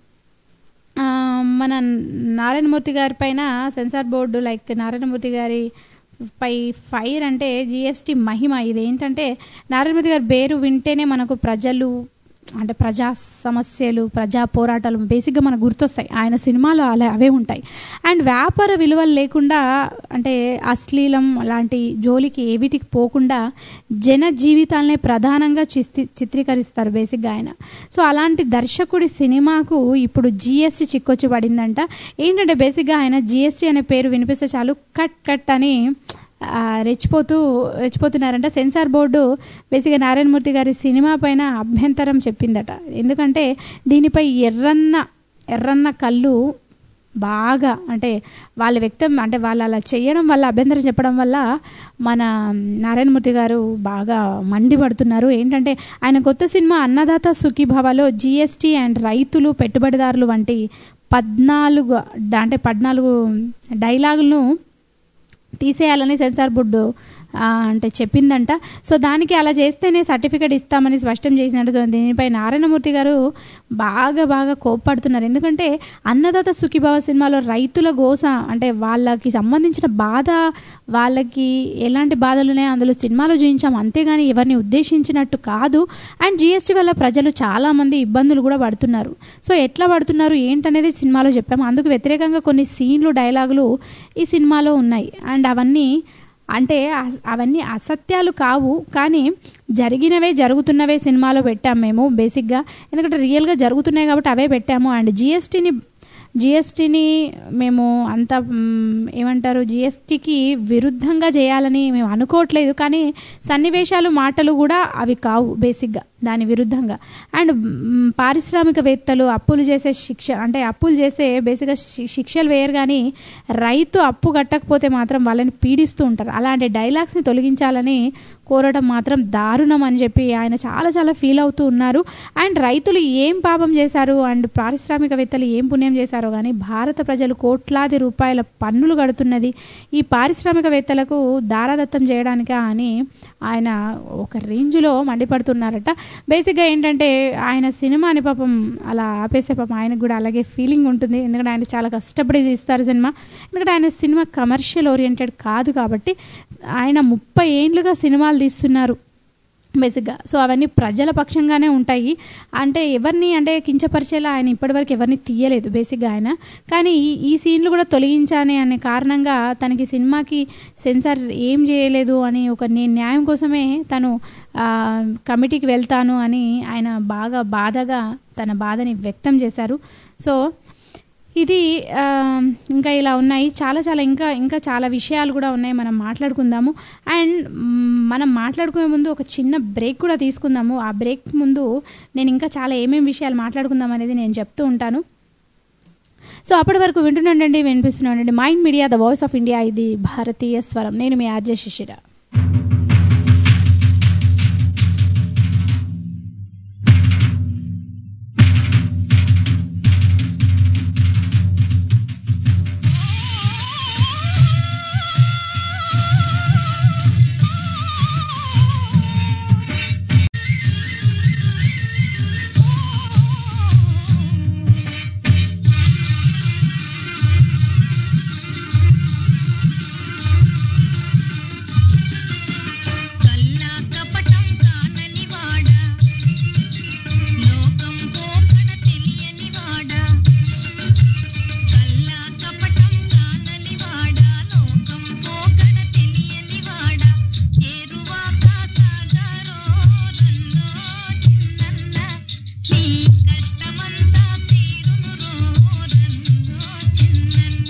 ఆ, మన నారాయణమూర్తి గారి పైన సెన్సార్ బోర్డు లైక్ నారాయణమూర్తి గారి పై ఫైర్ అంటే జిఎస్టి మహిమ ఇది ఏంటంటే నారాయణమూర్తి గారి పేరు వింటేనే మనకు ప్రజలు అంటే ప్రజా సమస్యలు ప్రజా పోరాటాలు బేసిక్గా మనకు గుర్తొస్తాయి ఆయన సినిమాలు అలా అవే ఉంటాయి అండ్ వ్యాపార విలువలు లేకుండా అంటే అశ్లీలం లాంటి జోలికి ఏవిటికి పోకుండా జన జీవితాలనే ప్రధానంగా చిస్తి చిత్రీకరిస్తారు బేసిక్గా ఆయన సో అలాంటి దర్శకుడి సినిమాకు ఇప్పుడు జిఎస్టీ చిక్కొచ్చి పడిందంట ఏంటంటే బేసిక్గా ఆయన జిఎస్టీ అనే పేరు వినిపిస్తే చాలు కట్ కట్ అని ఆ, రెచ్చిపోతూ రెచ్చిపోతున్నారంట సెన్సార్ బోర్డు బేసిక్గా నారాయణమూర్తి గారి సినిమా పైన అభ్యంతరం చెప్పిందట ఎందుకంటే దీనిపై ఎర్రన్న ఎర్రన్న కళ్ళు బాగా అంటే వాళ్ళ వ్యక్తం అంటే వాళ్ళు అలా చేయడం వల్ల అభ్యంతరం చెప్పడం వల్ల మన నారాయణమూర్తి గారు బాగా మండిపడుతున్నారు ఏంటంటే ఆయన కొత్త సినిమా అన్నదాత సుఖీభవలో జిఎస్టీ అండ్ రైతులు పెట్టుబడిదారులు వంటి పద్నాలుగు అంటే పద్నాలుగు డైలాగులను తీసేయాలని సెన్సార్ బోర్డు ఆ, అంటే చెప్పిందంట సో దానికి అలా చేస్తేనే సర్టిఫికేట్ ఇస్తామని స్పష్టం చేసినట్టు దీనిపై నారాయణమూర్తి గారు బాగా బాగా కోప్పడుతున్నారు ఎందుకంటే అన్నదాత సుఖీభావ సినిమాలో రైతుల గోస అంటే వాళ్ళకి సంబంధించిన బాధ వాళ్ళకి ఎలాంటి బాధలు ఉన్నాయో అందులో సినిమాలో చూపించాం అంతేగాని ఎవరిని ఉద్దేశించినట్టు కాదు అండ్ జిఎస్టీ వల్ల ప్రజలు చాలామంది ఇబ్బందులు కూడా పడుతున్నారు సో ఎట్లా పడుతున్నారు ఏంటనేది సినిమాలో చెప్పాము అందుకు వ్యతిరేకంగా కొన్ని సీన్లు డైలాగులు ఈ సినిమాలో ఉన్నాయి అండ్ అవన్నీ అంటే అస్- అవన్నీ అసత్యాలు కావు కానీ జరిగినవే జరుగుతున్నవే సినిమాలో పెట్టాము మేము బేసిక్గా ఎందుకంటే రియల్గా జరుగుతున్నాయి కాబట్టి అవే పెట్టాము అండ్ జిఎస్టీని జిఎస్టీని మేము అంత మ్, ఏమంటారు జిఎస్టీకి విరుద్ధంగా చేయాలని మేము అనుకోవట్లేదు కానీ సన్నివేశాలు మాటలు కూడా అవి కావు బేసిక్గా దాని విరుద్ధంగా అండ్ మ్, పారిశ్రామికవేత్తలు అప్పులు చేసే శిక్ష అంటే అప్పులు చేస్తే బేసిక్గా శి- శిక్షలు వేయరు కానీ రైతు అప్పు కట్టకపోతే మాత్రం వాళ్ళని పీడిస్తూ ఉంటారు అలాంటి డైలాగ్స్ని తొలగించాలని కోరడం మాత్రం దారుణం అని చెప్పి ఆయన చాలా చాలా ఫీల్ అవుతూ ఉన్నారు అండ్ రైతులు ఏం పాపం చేశారు అండ్ పారిశ్రామికవేత్తలు ఏం పుణ్యం చేశారో కానీ భారత ప్రజలు కోట్లాది రూపాయల పన్నులు కడుతున్నది ఈ పారిశ్రామికవేత్తలకు దారాదత్తం చేయడానికా అని ఆయన ఒక రేంజ్లో మండిపడుతున్నారట బేసిక్గా ఏంటంటే ఆయన సినిమాని పాపం అలా ఆపేస్తే పాపం ఆయనకు కూడా అలాగే ఫీలింగ్ ఉంటుంది ఎందుకంటే ఆయన చాలా కష్టపడి తీస్తారు సినిమా ఎందుకంటే ఆయన సినిమా కమర్షియల్ ఓరియంటెడ్ కాదు కాబట్టి ఆయన ముప్పై ఏండ్లుగా సినిమాలు తీస్తున్నారు బేసిక్గా సో అవన్నీ ప్రజల పక్షంగానే ఉంటాయి అంటే ఎవరిని అంటే కించపరిచేలా ఆయన ఇప్పటివరకు ఎవరిని తీయలేదు బేసిక్గా ఆయన కానీ ఈ ఈ సీన్లు కూడా తొలగించాలి అనే కారణంగా తనకి సినిమాకి సెన్సార్ ఏం చేయలేదు అని ఒక నేను న్యాయం కోసమే తను ఆ, కమిటీకి వెళ్తాను అని ఆయన బాగా బాధగా తన బాధని వ్యక్తం చేశారు సో ఇది ఆ, ఇంకా ఇలా ఉన్నాయి చాలా చాలా ఇంకా ఇంకా చాలా విషయాలు కూడా ఉన్నాయి మనం మాట్లాడుకుందాము అండ్ మ్, మనం మాట్లాడుకునే ముందు ఒక చిన్న బ్రేక్ కూడా తీసుకుందాము ఆ బ్రేక్ ముందు నేను ఇంకా చాలా ఏమేమి విషయాలు మాట్లాడుకుందాం అనేది నేను చెప్తూ ఉంటాను సో అప్పటి వరకు వింటున్నాండి వినిపిస్తున్నానండి Mind media the voice of India ఇది భారతీయ స్వరం నేను మీ ఆర్జే శిశిర కల్లా కపటం కానని వాడ లోకం పోకడ తెలియని వాడ కల్లా కపటం కానని వాడ లోకం పోకడ తెలియని వాడ చేరువాక సాగరో రన్నో చిన్నన్న నీ కష్టమంతా తీరును రో రన్నో చిన్నన్న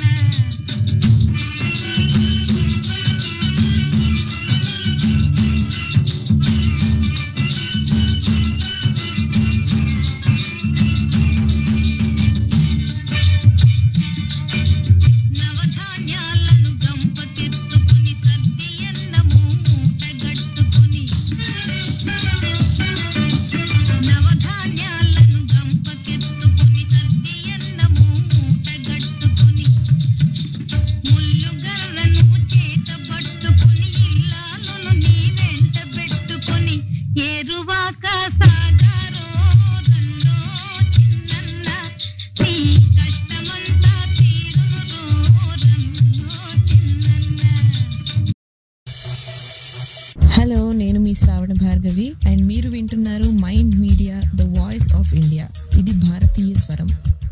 నవధాన్యాలను గంపకెత్తుకుని సద్ది అన్నము మూటగట్టుకుని నవధాన్యాలను గంపకెత్తుకుని సద్ది అన్నము మూటగట్టుకుని ముల్లు గర్రను చేత పట్టుకుని ఇల్లాలను నీ వెంట పెట్టుకుని ఏరువాక సాగారో రన్నో చిన్నన్న నీ కష్టమంతా తీరును రో రన్నో చిన్నన్న హలో నేను మీ శ్రావణ భార్గవి అండ్ మీరు వింటున్నారు Mind media the voice of India ఇది భారతీయ స్వరం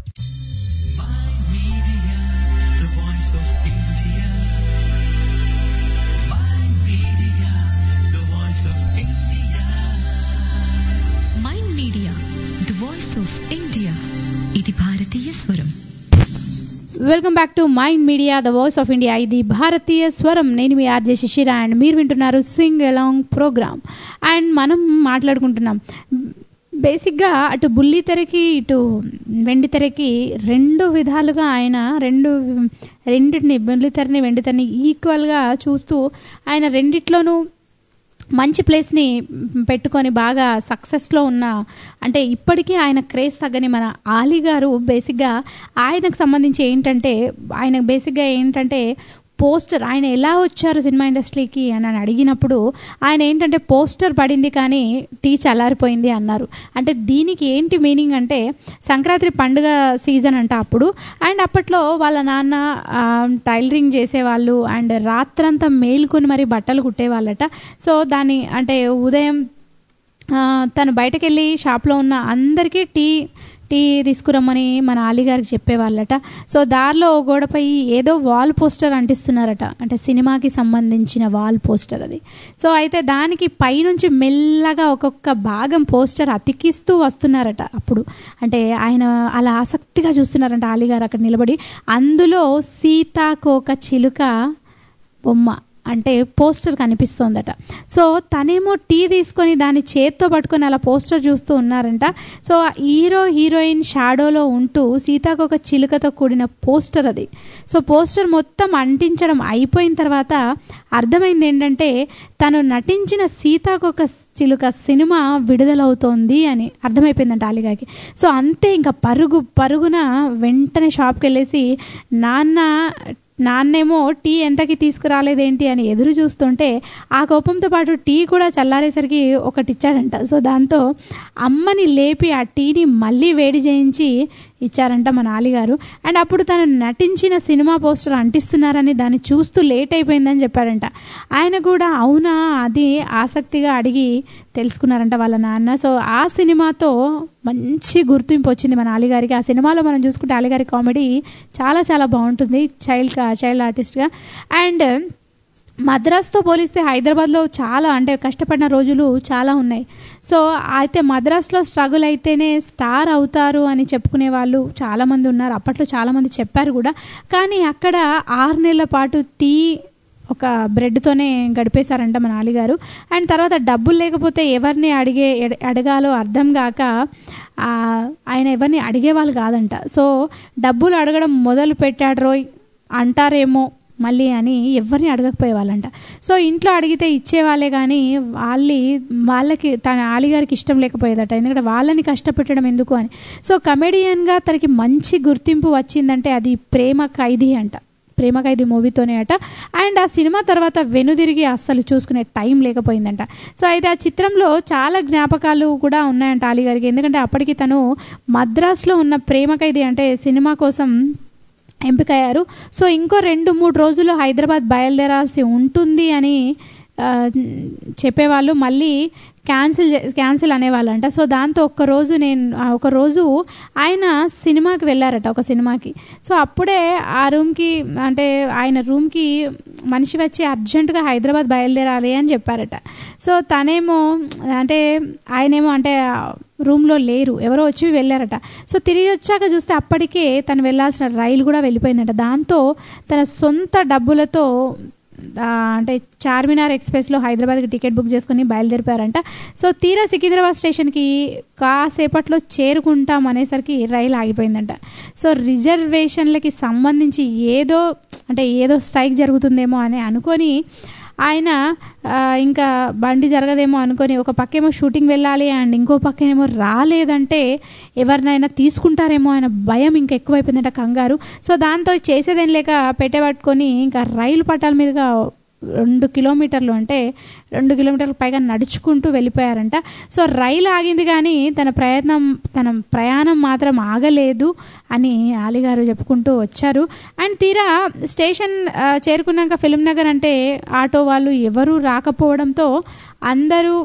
the voice of India. Mind Media, the voice of India. Mind media the voice of India ఇది భారతీయ స్వరం welcome back to mind media the voice of India ఇది భారతీయ స్వరం నేను మీ ఆర్జే శిశిర అండ్ మీరు వింటున్నారు సింగ్ అలాంగ్ ప్రోగ్రామ్ అండ్ మనం మాట్లాడుకుంటున్నాం బేసిక్గా అటు బుల్లి తెరకి ఇటు వెండి తెరకి రెండు విధాలుగా ఆయన రెండు రెండింటిని బుల్లి తెరని వెండి తెరని ఈక్వల్గా చూస్తూ ఆయన రెండిట్లోనూ మంచి ప్లేస్ని పెట్టుకొని బాగా సక్సెస్లో ఉన్న అంటే ఇప్పటికీ ఆయన క్రేజ్ తగ్గని మన ఆలీ గారు బేసిక్గా ఆయనకు సంబంధించి ఏంటంటే ఆయన బేసిక్గా ఏంటంటే పోస్టర్ ఆయన ఎలా వచ్చారు సినిమా ఇండస్ట్రీకి అని అని అడిగినప్పుడు ఆయన ఏంటంటే పోస్టర్ పడింది కానీ టీ చల్లారిపోయింది అన్నారు అంటే దీనికి ఏంటి మీనింగ్ అంటే సంక్రాంతి పండుగ సీజన్ అంట అప్పుడు అండ్ అప్పట్లో వాళ్ళ నాన్న ఆ, టైలరింగ్ చేసేవాళ్ళు అండ్ రాత్రంతా మేల్కొని మరి బట్టలు కుట్టేవాళ్ళట సో దాన్ని అంటే ఉదయం ఆ, తను బయటకు వెళ్ళి షాప్లో ఉన్న అందరికీ టీ టీ తీసుకురమ్మని మన అలీగారికి చెప్పేవాళ్ళట సో దారిలో ఓ గోడపై ఏదో వాల్ పోస్టర్ అంటిస్తున్నారట అంటే సినిమాకి సంబంధించిన వాల్ పోస్టర్ అది సో అయితే దానికి పైనుంచి మెల్లగా ఒక్కొక్క భాగం పోస్టర్ అతికిస్తూ వస్తున్నారట అప్పుడు అంటే ఆయన అలా ఆసక్తిగా చూస్తున్నారంట అలీగారు అక్కడ నిలబడి అందులో సీతాకోక చిలుక బొమ్మ అంటే పోస్టర్ కనిపిస్తోందట సో తనేమో టీ తీసుకొని దాన్ని చేత్తో పట్టుకొని అలా పోస్టర్ చూస్తూ ఉన్నారంట సో ఆ హీరో హీరోయిన్ షాడోలో ఉంటూ సీతాకొక చిలుకతో కూడిన పోస్టర్ అది సో పోస్టర్ మొత్తం అంటించడం అయిపోయిన తర్వాత అర్థమైంది ఏంటంటే తను నటించిన సీతాకొక చిలుక సినిమా విడుదలవుతోంది అని అర్థమైపోయిందంట అలీగాకి సో అంతే ఇంకా పరుగు పరుగున వెంటనే షాప్కి వెళ్ళేసి నాన్న నాన్నేమో టీ ఎంతకి తీసుకురాలేదేంటి అని ఎదురు చూస్తుంటే ఆ కోపంతో పాటు టీ కూడా చల్లారేసరికి ఒకటి ఇచ్చాడంట సో దాంతో అమ్మని లేపి ఆ టీని మళ్ళీ వేడి చేయించి ఇచ్చారంట మన ఆలిగారు అండ్ అప్పుడు తను నటించిన సినిమా పోస్టర్ అంటిస్తున్నారని దాన్ని చూస్తూ లేట్ అయిపోయిందని చెప్పాడంట ఆయన కూడా అవునా అది ఆసక్తిగా అడిగి తెలుసుకున్నారంట వాళ్ళ నాన్న సో ఆ సినిమాతో మంచి గుర్తింపు వచ్చింది మన అలీగారికి ఆ సినిమాలో మనం చూసుకుంటే అలీగారి కామెడీ చాలా చాలా బాగుంటుంది చైల్డ్ చైల్డ్ ఆర్టిస్ట్గా అండ్ మద్రాస్తో పోలిస్తే హైదరాబాద్లో చాలా అంటే కష్టపడిన రోజులు చాలా ఉన్నాయి సో అయితే మద్రాస్లో స్ట్రగుల్ అయితేనే స్టార్ అవుతారు అని చెప్పుకునే వాళ్ళు చాలామంది ఉన్నారు అప్పట్లో చాలామంది చెప్పారు కూడా కానీ అక్కడ ఆరు నెలల పాటు టీ ఒక బ్రెడ్తోనే గడిపేశారంట మన అలీగారు అండ్ తర్వాత డబ్బులు లేకపోతే ఎవరిని అడిగే ఎడ- అడగాలో అర్థం కాక ఆ, ఆయన ఎవరిని అడిగేవాళ్ళు కాదంట సో డబ్బులు అడగడం మొదలు పెట్టాడు రోయ్ అంటారేమో మళ్ళీ అని ఎవరిని అడగకపోయేవాళ్ళంట సో ఇంట్లో అడిగితే ఇచ్చేవాళ్ళే కానీ వాళ్ళి వాళ్ళకి తన ఆలిగారికి ఇష్టం లేకపోయేదట ఎందుకంటే వాళ్ళని కష్టపెట్టడం ఎందుకు అని సో కమెడియన్గా తనకి మంచి గుర్తింపు వచ్చిందంటే అది ప్రేమ ఖైదీ అంట ప్రేమ ఖైదీ మూవీతోనే అట అండ్ ఆ సినిమా తర్వాత వెనుదిరిగి అస్సలు చూసుకునే టైం లేకపోయిందంట సో అయితే ఆ చిత్రంలో చాలా జ్ఞాపకాలు కూడా ఉన్నాయంట అలీ గారికి ఎందుకంటే అప్పటికి తను మద్రాస్లో ఉన్న ప్రేమ ఖైదీ అంటే సినిమా కోసం ఎంపికయ్యారు సో ఇంకో రెండు మూడు రోజులు హైదరాబాద్ బయలుదేరాల్సి ఉంటుంది అని ఆ, చెప్పేవాళ్ళు మళ్ళీ క్యాన్సిల్ చే- క్యాన్సిల్ అనేవాళ్ళంట సో దాంతో ఒక్కరోజు నేను ఆ ఒక రోజు ఆయన సినిమాకి వెళ్ళారట ఒక సినిమాకి సో అప్పుడే ఆ రూమ్కి అంటే ఆయన రూమ్కి మనిషి వచ్చి అర్జెంటుగా హైదరాబాద్ బయలుదేరాలి అని చెప్పారట సో తనేమో అంటే ఆయనేమో అంటే రూమ్లో లేరు ఎవరో వచ్చి వెళ్ళారట సో తిరిగి వచ్చాక చూస్తే అప్పటికే తను వెళ్ళాల్సిన రైలు కూడా వెళ్ళిపోయిందట దాంతో తన సొంత డబ్బులతో ఆ, అంటే చార్మినార్ ఎక్స్ప్రెస్లో హైదరాబాద్కి టికెట్ బుక్ చేసుకుని బయలుదేరిపారంట సో తీరా సికింద్రాబాద్ స్టేషన్కి కాసేపట్లో చేరుకుంటాం అనేసరికి రైలు ఆగిపోయిందంట సో రిజర్వేషన్లకి సంబంధించి ఏదో అంటే ఏదో స్ట్రైక్ జరుగుతుందేమో అని అనుకొని ఆయన ఆ, ఇంకా బండి జరగదేమో అనుకొని ఒక పక్కేమో షూటింగ్ వెళ్ళాలి అండ్ ఇంకో పక్కేమో రాలేదంటే ఎవరినైనా తీసుకుంటారేమో ఆయన భయం ఇంకా ఎక్కువైపోయిందట కంగారు సో దాంతో చేసేదేం లేక పెట్టేపట్టుకొని ఇంకా రైలు పట్టాల మీదుగా రెండు కిలోమీటర్లు అంటే రెండు కిలోమీటర్ల పైగా నడుచుకుంటూ వెళ్ళిపోయారంట సో రైలు ఆగింది కానీ తన ప్రయత్నం తన ప్రయాణం మాత్రం ఆగలేదు అని ఆలిగారు చెప్పుకుంటూ వచ్చారు అండ్ తీరా స్టేషన్ ఆ, చేరుకున్నాక ఫిలిం నగర్ అంటే ఆటో వాళ్ళు ఎవరూ రాకపోవడంతో అందరూ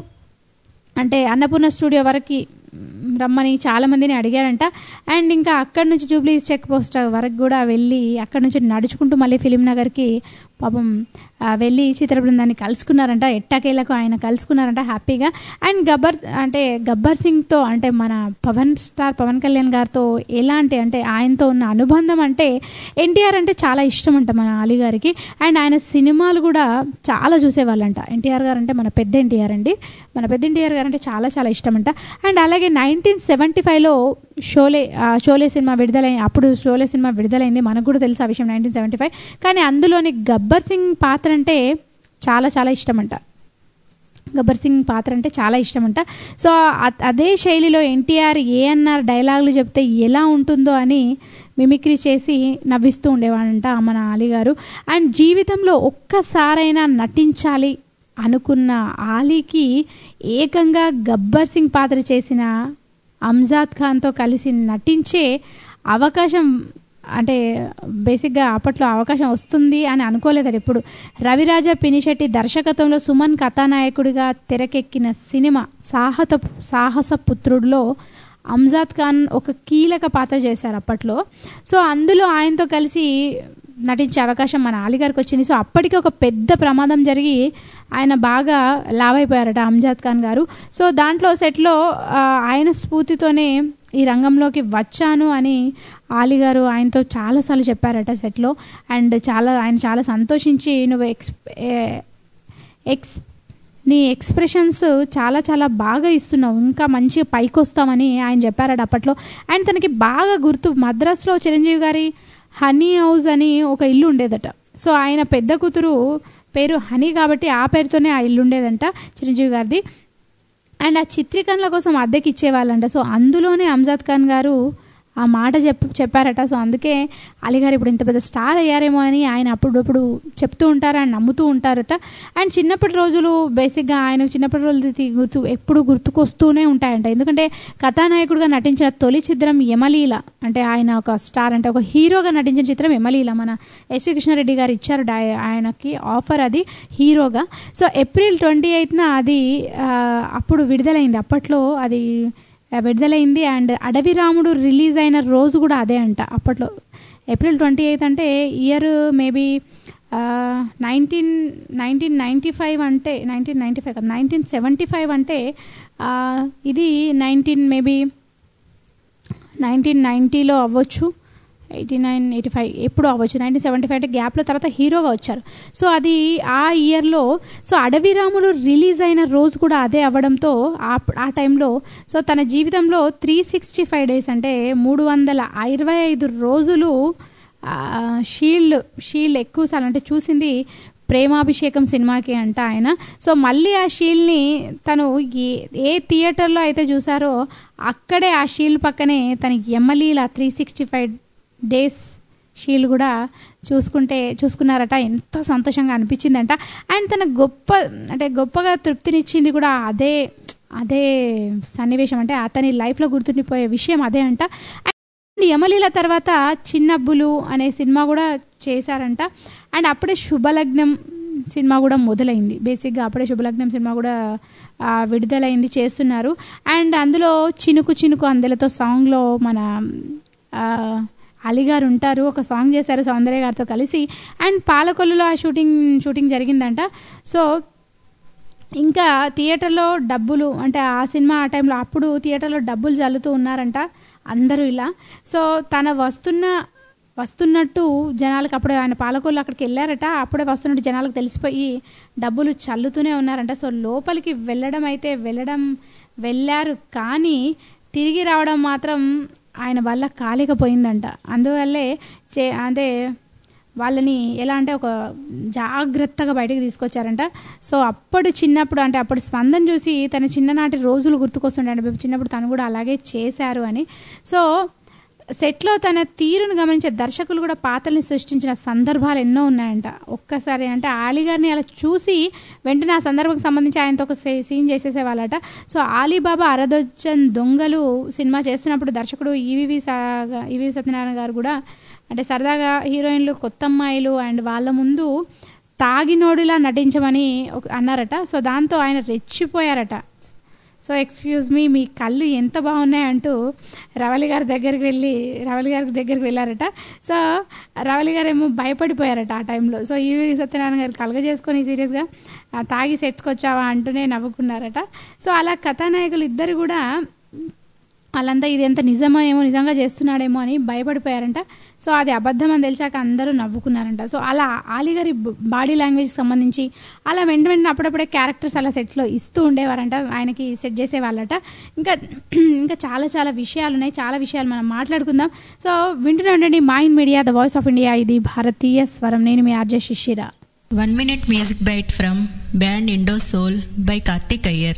అంటే అన్నపూర్ణ స్టూడియో వరకు మ్, రమ్మని చాలామందిని అడిగారంట అండ్ ఇంకా అక్కడి నుంచి జూబ్లీస్ చెక్ పోస్ట్ వరకు కూడా వెళ్ళి అక్కడి నుంచి నడుచుకుంటూ మళ్ళీ ఫిలిం నగర్కి పాపం ఆ, వెళ్ళి చిత్ర బృందాన్ని కలుసుకున్నారంట ఎట్టాకేలకు ఆయన కలుసుకున్నారంట హ్యాపీగా అండ్ గబ్బర్ అంటే గబ్బర్ సింగ్తో అంటే మన పవన్ స్టార్ పవన్ కళ్యాణ్ గారితో ఎలాంటి అంటే ఆయనతో ఉన్న అనుబంధం అంటే ఎన్టీఆర్ అంటే చాలా ఇష్టం అంట మన అలీ గారికి అండ్ ఆయన సినిమాలు కూడా చాలా చూసేవాళ్ళంట ఎన్టీఆర్ గారు అంటే మన పెద్ద ఎన్టీఆర్ అండి మన పెద్ద ఎన్టీఆర్ గారు అంటే చాలా చాలా ఇష్టం అంట అండ్ అలాగే నైన్టీన్ సెవెంటీ ఫైవ్లో షోలే ఆ, షోలే సినిమా విడుదలై అప్పుడు షోలే సినిమా విడుదలైంది మనకు కూడా తెలుసు ఆ విషయం నైన్టీన్ సెవెంటీ ఫైవ్ కానీ అందులోని గబ్బర్ సింగ్ పాత్ర అంటే చాలా చాలా ఇష్టం అంట గబ్బర్ సింగ్ పాత్ర అంటే చాలా ఇష్టం అంట సో అ- అదే శైలిలో ఎన్టీఆర్ ఏఎన్ఆర్ డైలాగులు చెప్తే ఎలా ఉంటుందో అని మిమిక్రీ చేసి నవ్విస్తూ ఉండేవాడంట మన అలీ గారు అండ్ జీవితంలో ఒక్కసారైనా నటించాలి అనుకున్న ఆలీకి ఏకంగా గబ్బర్ సింగ్ పాత్ర చేసిన అంజాద్ ఖాన్తో కలిసి నటించే అవకాశం అంటే బేసిక్గా అప్పట్లో అవకాశం వస్తుంది అని అనుకోలేదు ఎప్పుడు రవిరాజ పినిశెట్టి దర్శకత్వంలో సుమన్ కథానాయకుడిగా తెరకెక్కిన సినిమా సాహత సాహస పుత్రుడిలో అంజాద్ ఖాన్ ఒక కీలక పాత్ర చేశారు అప్పట్లో సో అందులో ఆయనతో కలిసి నటించే అవకాశం మన ఆలిగారికి వచ్చింది సో అప్పటికి ఒక పెద్ద ప్రమాదం జరిగి ఆయన బాగా లావైపోయారట అంజాద్ ఖాన్ గారు సో దాంట్లో సెట్లో ఆ, ఆయన స్ఫూర్తితోనే ఈ రంగంలోకి వచ్చాను అని ఆలి గారు ఆయనతో చాలాసార్లు చెప్పారట సెట్లో అండ్ చాలా ఆయన చాలా సంతోషించి నువ్వు ఎక్స్ ఏ- ఎక్స్ నీ ఎక్స్ప్రెషన్స్ చాలా చాలా బాగా ఇస్తున్నావు ఇంకా మంచిగా పైకి వస్తామని ఆయన చెప్పారట అప్పట్లో అండ్ తనకి బాగా గుర్తు మద్రాసులో చిరంజీవి గారి హనీ హౌస్ అని ఒక ఇల్లు ఉండేదట సో ఆయన పెద్ద కూతురు పేరు హనీ కాబట్టి ఆ పేరుతోనే ఆ ఇల్లు ఉండేదంట చిరంజీవి గారిది అండ్ ఆ చిత్రీకరణల కోసం అద్దెకి ఇచ్చేవాళ్ళంట సో అందులోనే అంజాద్ ఖాన్ గారు ఆ మాట చెప్ చెప్పారట సో అందుకే అలీ గారు ఇప్పుడు ఇంత పెద్ద స్టార్ అయ్యారేమో అని ఆయన అప్పుడప్పుడు చెప్తూ ఉంటారు అండ్ నమ్ముతూ ఉంటారట అండ్ చిన్నప్పటి రోజులు బేసిక్గా ఆయన చిన్నప్పటి రోజులు తి- గుర్తు ఎప్పుడు గుర్తుకొస్తూనే ఉంటాయంట ఎందుకంటే కథానాయకుడిగా నటించిన తొలి చిత్రం యమలీల అంటే ఆయన ఒక స్టార్ అంటే ఒక హీరోగా నటించిన చిత్రం యమలీల మన ఎస్వి కృష్ణారెడ్డి గారు ఇచ్చారు డై- ఆయనకి ఆఫర్ అది హీరోగా సో ఏప్రిల్ ట్వంటీ ఎయిత్న అది ఆ, అప్పుడు విడుదలైంది అప్పట్లో అది ఆ, విడుదలైంది అండ్ అడవి రాముడు రిలీజ్ అయిన రోజు కూడా అదే అంట అప్పట్లో ఏప్రిల్ ట్వంటీ ఎయిత్ అంటే year maybe nineteen nineteen ninety five అంటే నైన్టీన్ నైంటీ ఫైవ్ కదా నైన్టీన్ సెవెంటీ ఫైవ్ అంటే ఆ, ఇది నైన్టీన్ మేబీ నైన్టీన్ నైంటీలో అవ్వచ్చు ఎయిటీ నైన్ ఎయిటీ ఫైవ్ ఎప్పుడు అవ్వచ్చు నైన్టీన్ సెవెంటీ ఫైవ్ అంటే గ్యాప్లో తర్వాత హీరోగా వచ్చారు సో అది ఆ ఇయర్లో సో అడవి రాములు రిలీజ్ అయిన రోజు కూడా అదే అవ్వడంతో ఆ ఆ టైంలో సో తన జీవితంలో త్రీ సిక్స్టీ ఫైవ్ డేస్ అంటే మూడు వందల ఇరవై ఐదు రోజులు ఆ, షీల్డ్ షీల్డ్ ఎక్కువసార్లు అంటే చూసింది ప్రేమాభిషేకం సినిమాకి అంట ఆయన సో మళ్ళీ ఆ షీల్డ్ని తను ఏ ఏ థియేటర్లో అయితే చూసారో అక్కడే ఆ షీల్డ్ పక్కనే తన ఎమ్మలీల three sixty five days shield కూడా చూసుకుంటే చూసుకున్నారట ఎంత సంతోషంగా అనిపించిందంట అండ్ తన గొప్ప అంటే గొప్పగా తృప్తినిచ్చింది కూడా అదే అదే సన్నివేశం అంటే అతని లైఫ్లో గుర్తుండిపోయే విషయం అదే అంట అండ్ యమలీల తర్వాత చిన్నబ్బులు అనే సినిమా కూడా చేశారంట అండ్ అప్పుడే శుభలగ్నం సినిమా కూడా మొదలైంది బేసిక్గా అప్పుడే శుభలగ్నం సినిమా కూడా ఆ, విడుదలైంది చేస్తున్నారు అండ్ అందులో చినుకు చినుకు అందెలతో సాంగ్లో మన ఆ, అలీ గారు ఉంటారు ఒక సాంగ్ చేశారు సౌందర్య గారితో కలిసి అండ్ పాలకొల్లులో ఆ షూటింగ్ షూటింగ్ జరిగిందంట సో ఇంకా థియేటర్లో డబ్బులు అంటే ఆ సినిమా ఆ టైంలో అప్పుడు థియేటర్లో డబ్బులు జల్లుతూ ఉన్నారంట అందరూ ఇలా సో తన వస్తున్న వస్తున్నట్టు జనాలకు అప్పుడే ఆయన పాలకొల్లు అక్కడికి వెళ్ళారట అప్పుడే వస్తున్నట్టు జనాలకు తెలిసిపోయి డబ్బులు చల్లుతూనే ఉన్నారంట సో లోపలికి వెళ్ళడం అయితే వెళ్ళడం వెళ్ళారు కానీ తిరిగి రావడం మాత్రం ఆయన వల్ల కాలేకపోయిందంట అందువల్లే చే అంటే వాళ్ళని ఎలా అంటే ఒక జాగ్రత్తగా బయటకు తీసుకొచ్చారంట సో అప్పుడు చిన్నప్పుడు అంటే అప్పుడు స్పందన చూసి తన చిన్ననాటి రోజులు గుర్తుకొస్తుండే చిన్నప్పుడు తను కూడా అలాగే చేశారు అని సో సెట్లో తన తీరును గమనించే దర్శకులు కూడా పాత్రల్ని సృష్టించిన సందర్భాలు ఎన్నో ఉన్నాయంట ఒక్కసారి అంటే ఆలీ గారిని అలా చూసి వెంటనే ఆ సందర్భంకి సంబంధించి ఆయనతో ఒక సీ- సీన్ చేసేసేవాళ్ళట సో ఆలీబాబా అరదొచ్చన్ దొంగలు సినిమా చేస్తున్నప్పుడు దర్శకుడు ఈవివి సా ఈవి సత్యనారాయణ గారు కూడా అంటే సరదాగా హీరోయిన్లు కొత్త అమ్మాయిలు అండ్ వాళ్ళ ముందు తాగినోడిలా నటించమని ఒక- అన్నారట సో దాంతో ఆయన రెచ్చిపోయారట సో ఎక్స్క్యూజ్ మీ మీ కళ్ళు ఎంత బాగున్నాయి అంటూ రవలి గారి దగ్గరికి వెళ్ళి రవలి గారి దగ్గరికి వెళ్ళారట సో రవలి గారు ఏమో భయపడిపోయారట ఆ టైంలో సో ఈవి సత్యనారాయణ గారు కలగజేసుకొని సీరియస్గా "ఆ, తాగి సెట్స్కొచ్చావా అంటూనే నవ్వుకున్నారట సో అలా కథానాయకులు ఇద్దరు కూడా వాళ్ళంతా ఇది ఎంత నిజమో ఏమో నిజంగా చేస్తున్నాడేమో అని భయపడిపోయారంట సో అది అబద్ధం అని తెలిసాక అందరూ నవ్వుకున్నారంట సో అలా ఆలిగారి బాడీ లాంగ్వేజ్ సంబంధించి అలా వెంట వెంటనే అప్పుడప్పుడే క్యారెక్టర్స్ అలా సెట్లో ఇస్తూ ఉండేవారంట ఆయనకి సెట్ చేసేవాళ్ళట ఇంకా ఇంకా చాలా చాలా విషయాలు ఉన్నాయి చాలా విషయాలు మనం మాట్లాడుకుందాం సో వింటూనే ఉండండి mind media the voice of India ఇది భారతీయ స్వరం నేను మీ RJ Shishira One minute music bite from band Indo Soul by Karthik Iyer.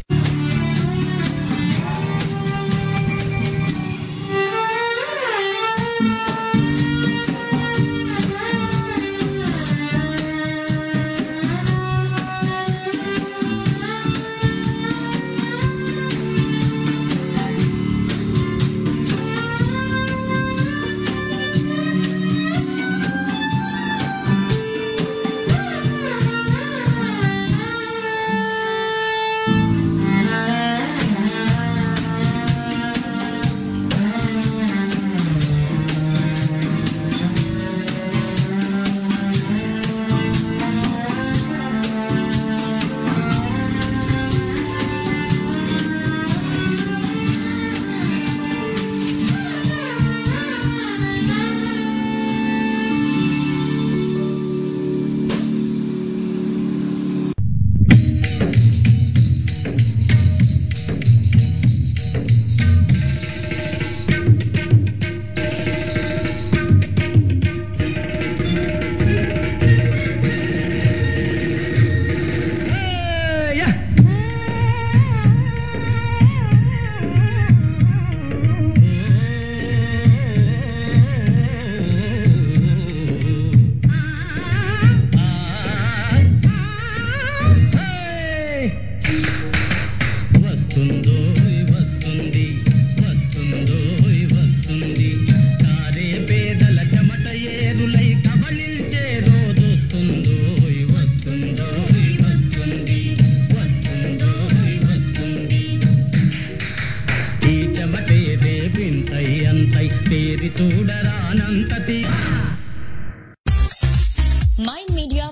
వస్తుందో వస్తుంది వస్తుందో వస్తుంది కారే పేదల చెమట ఏరులై కబళించే రోజొస్తుందో వస్తుందో వస్తుంది వస్తుందో వస్తుంది ఈ చెమటే రేపింతై అంతై తేరి చూడరానంతటి మైండ్ మీడియా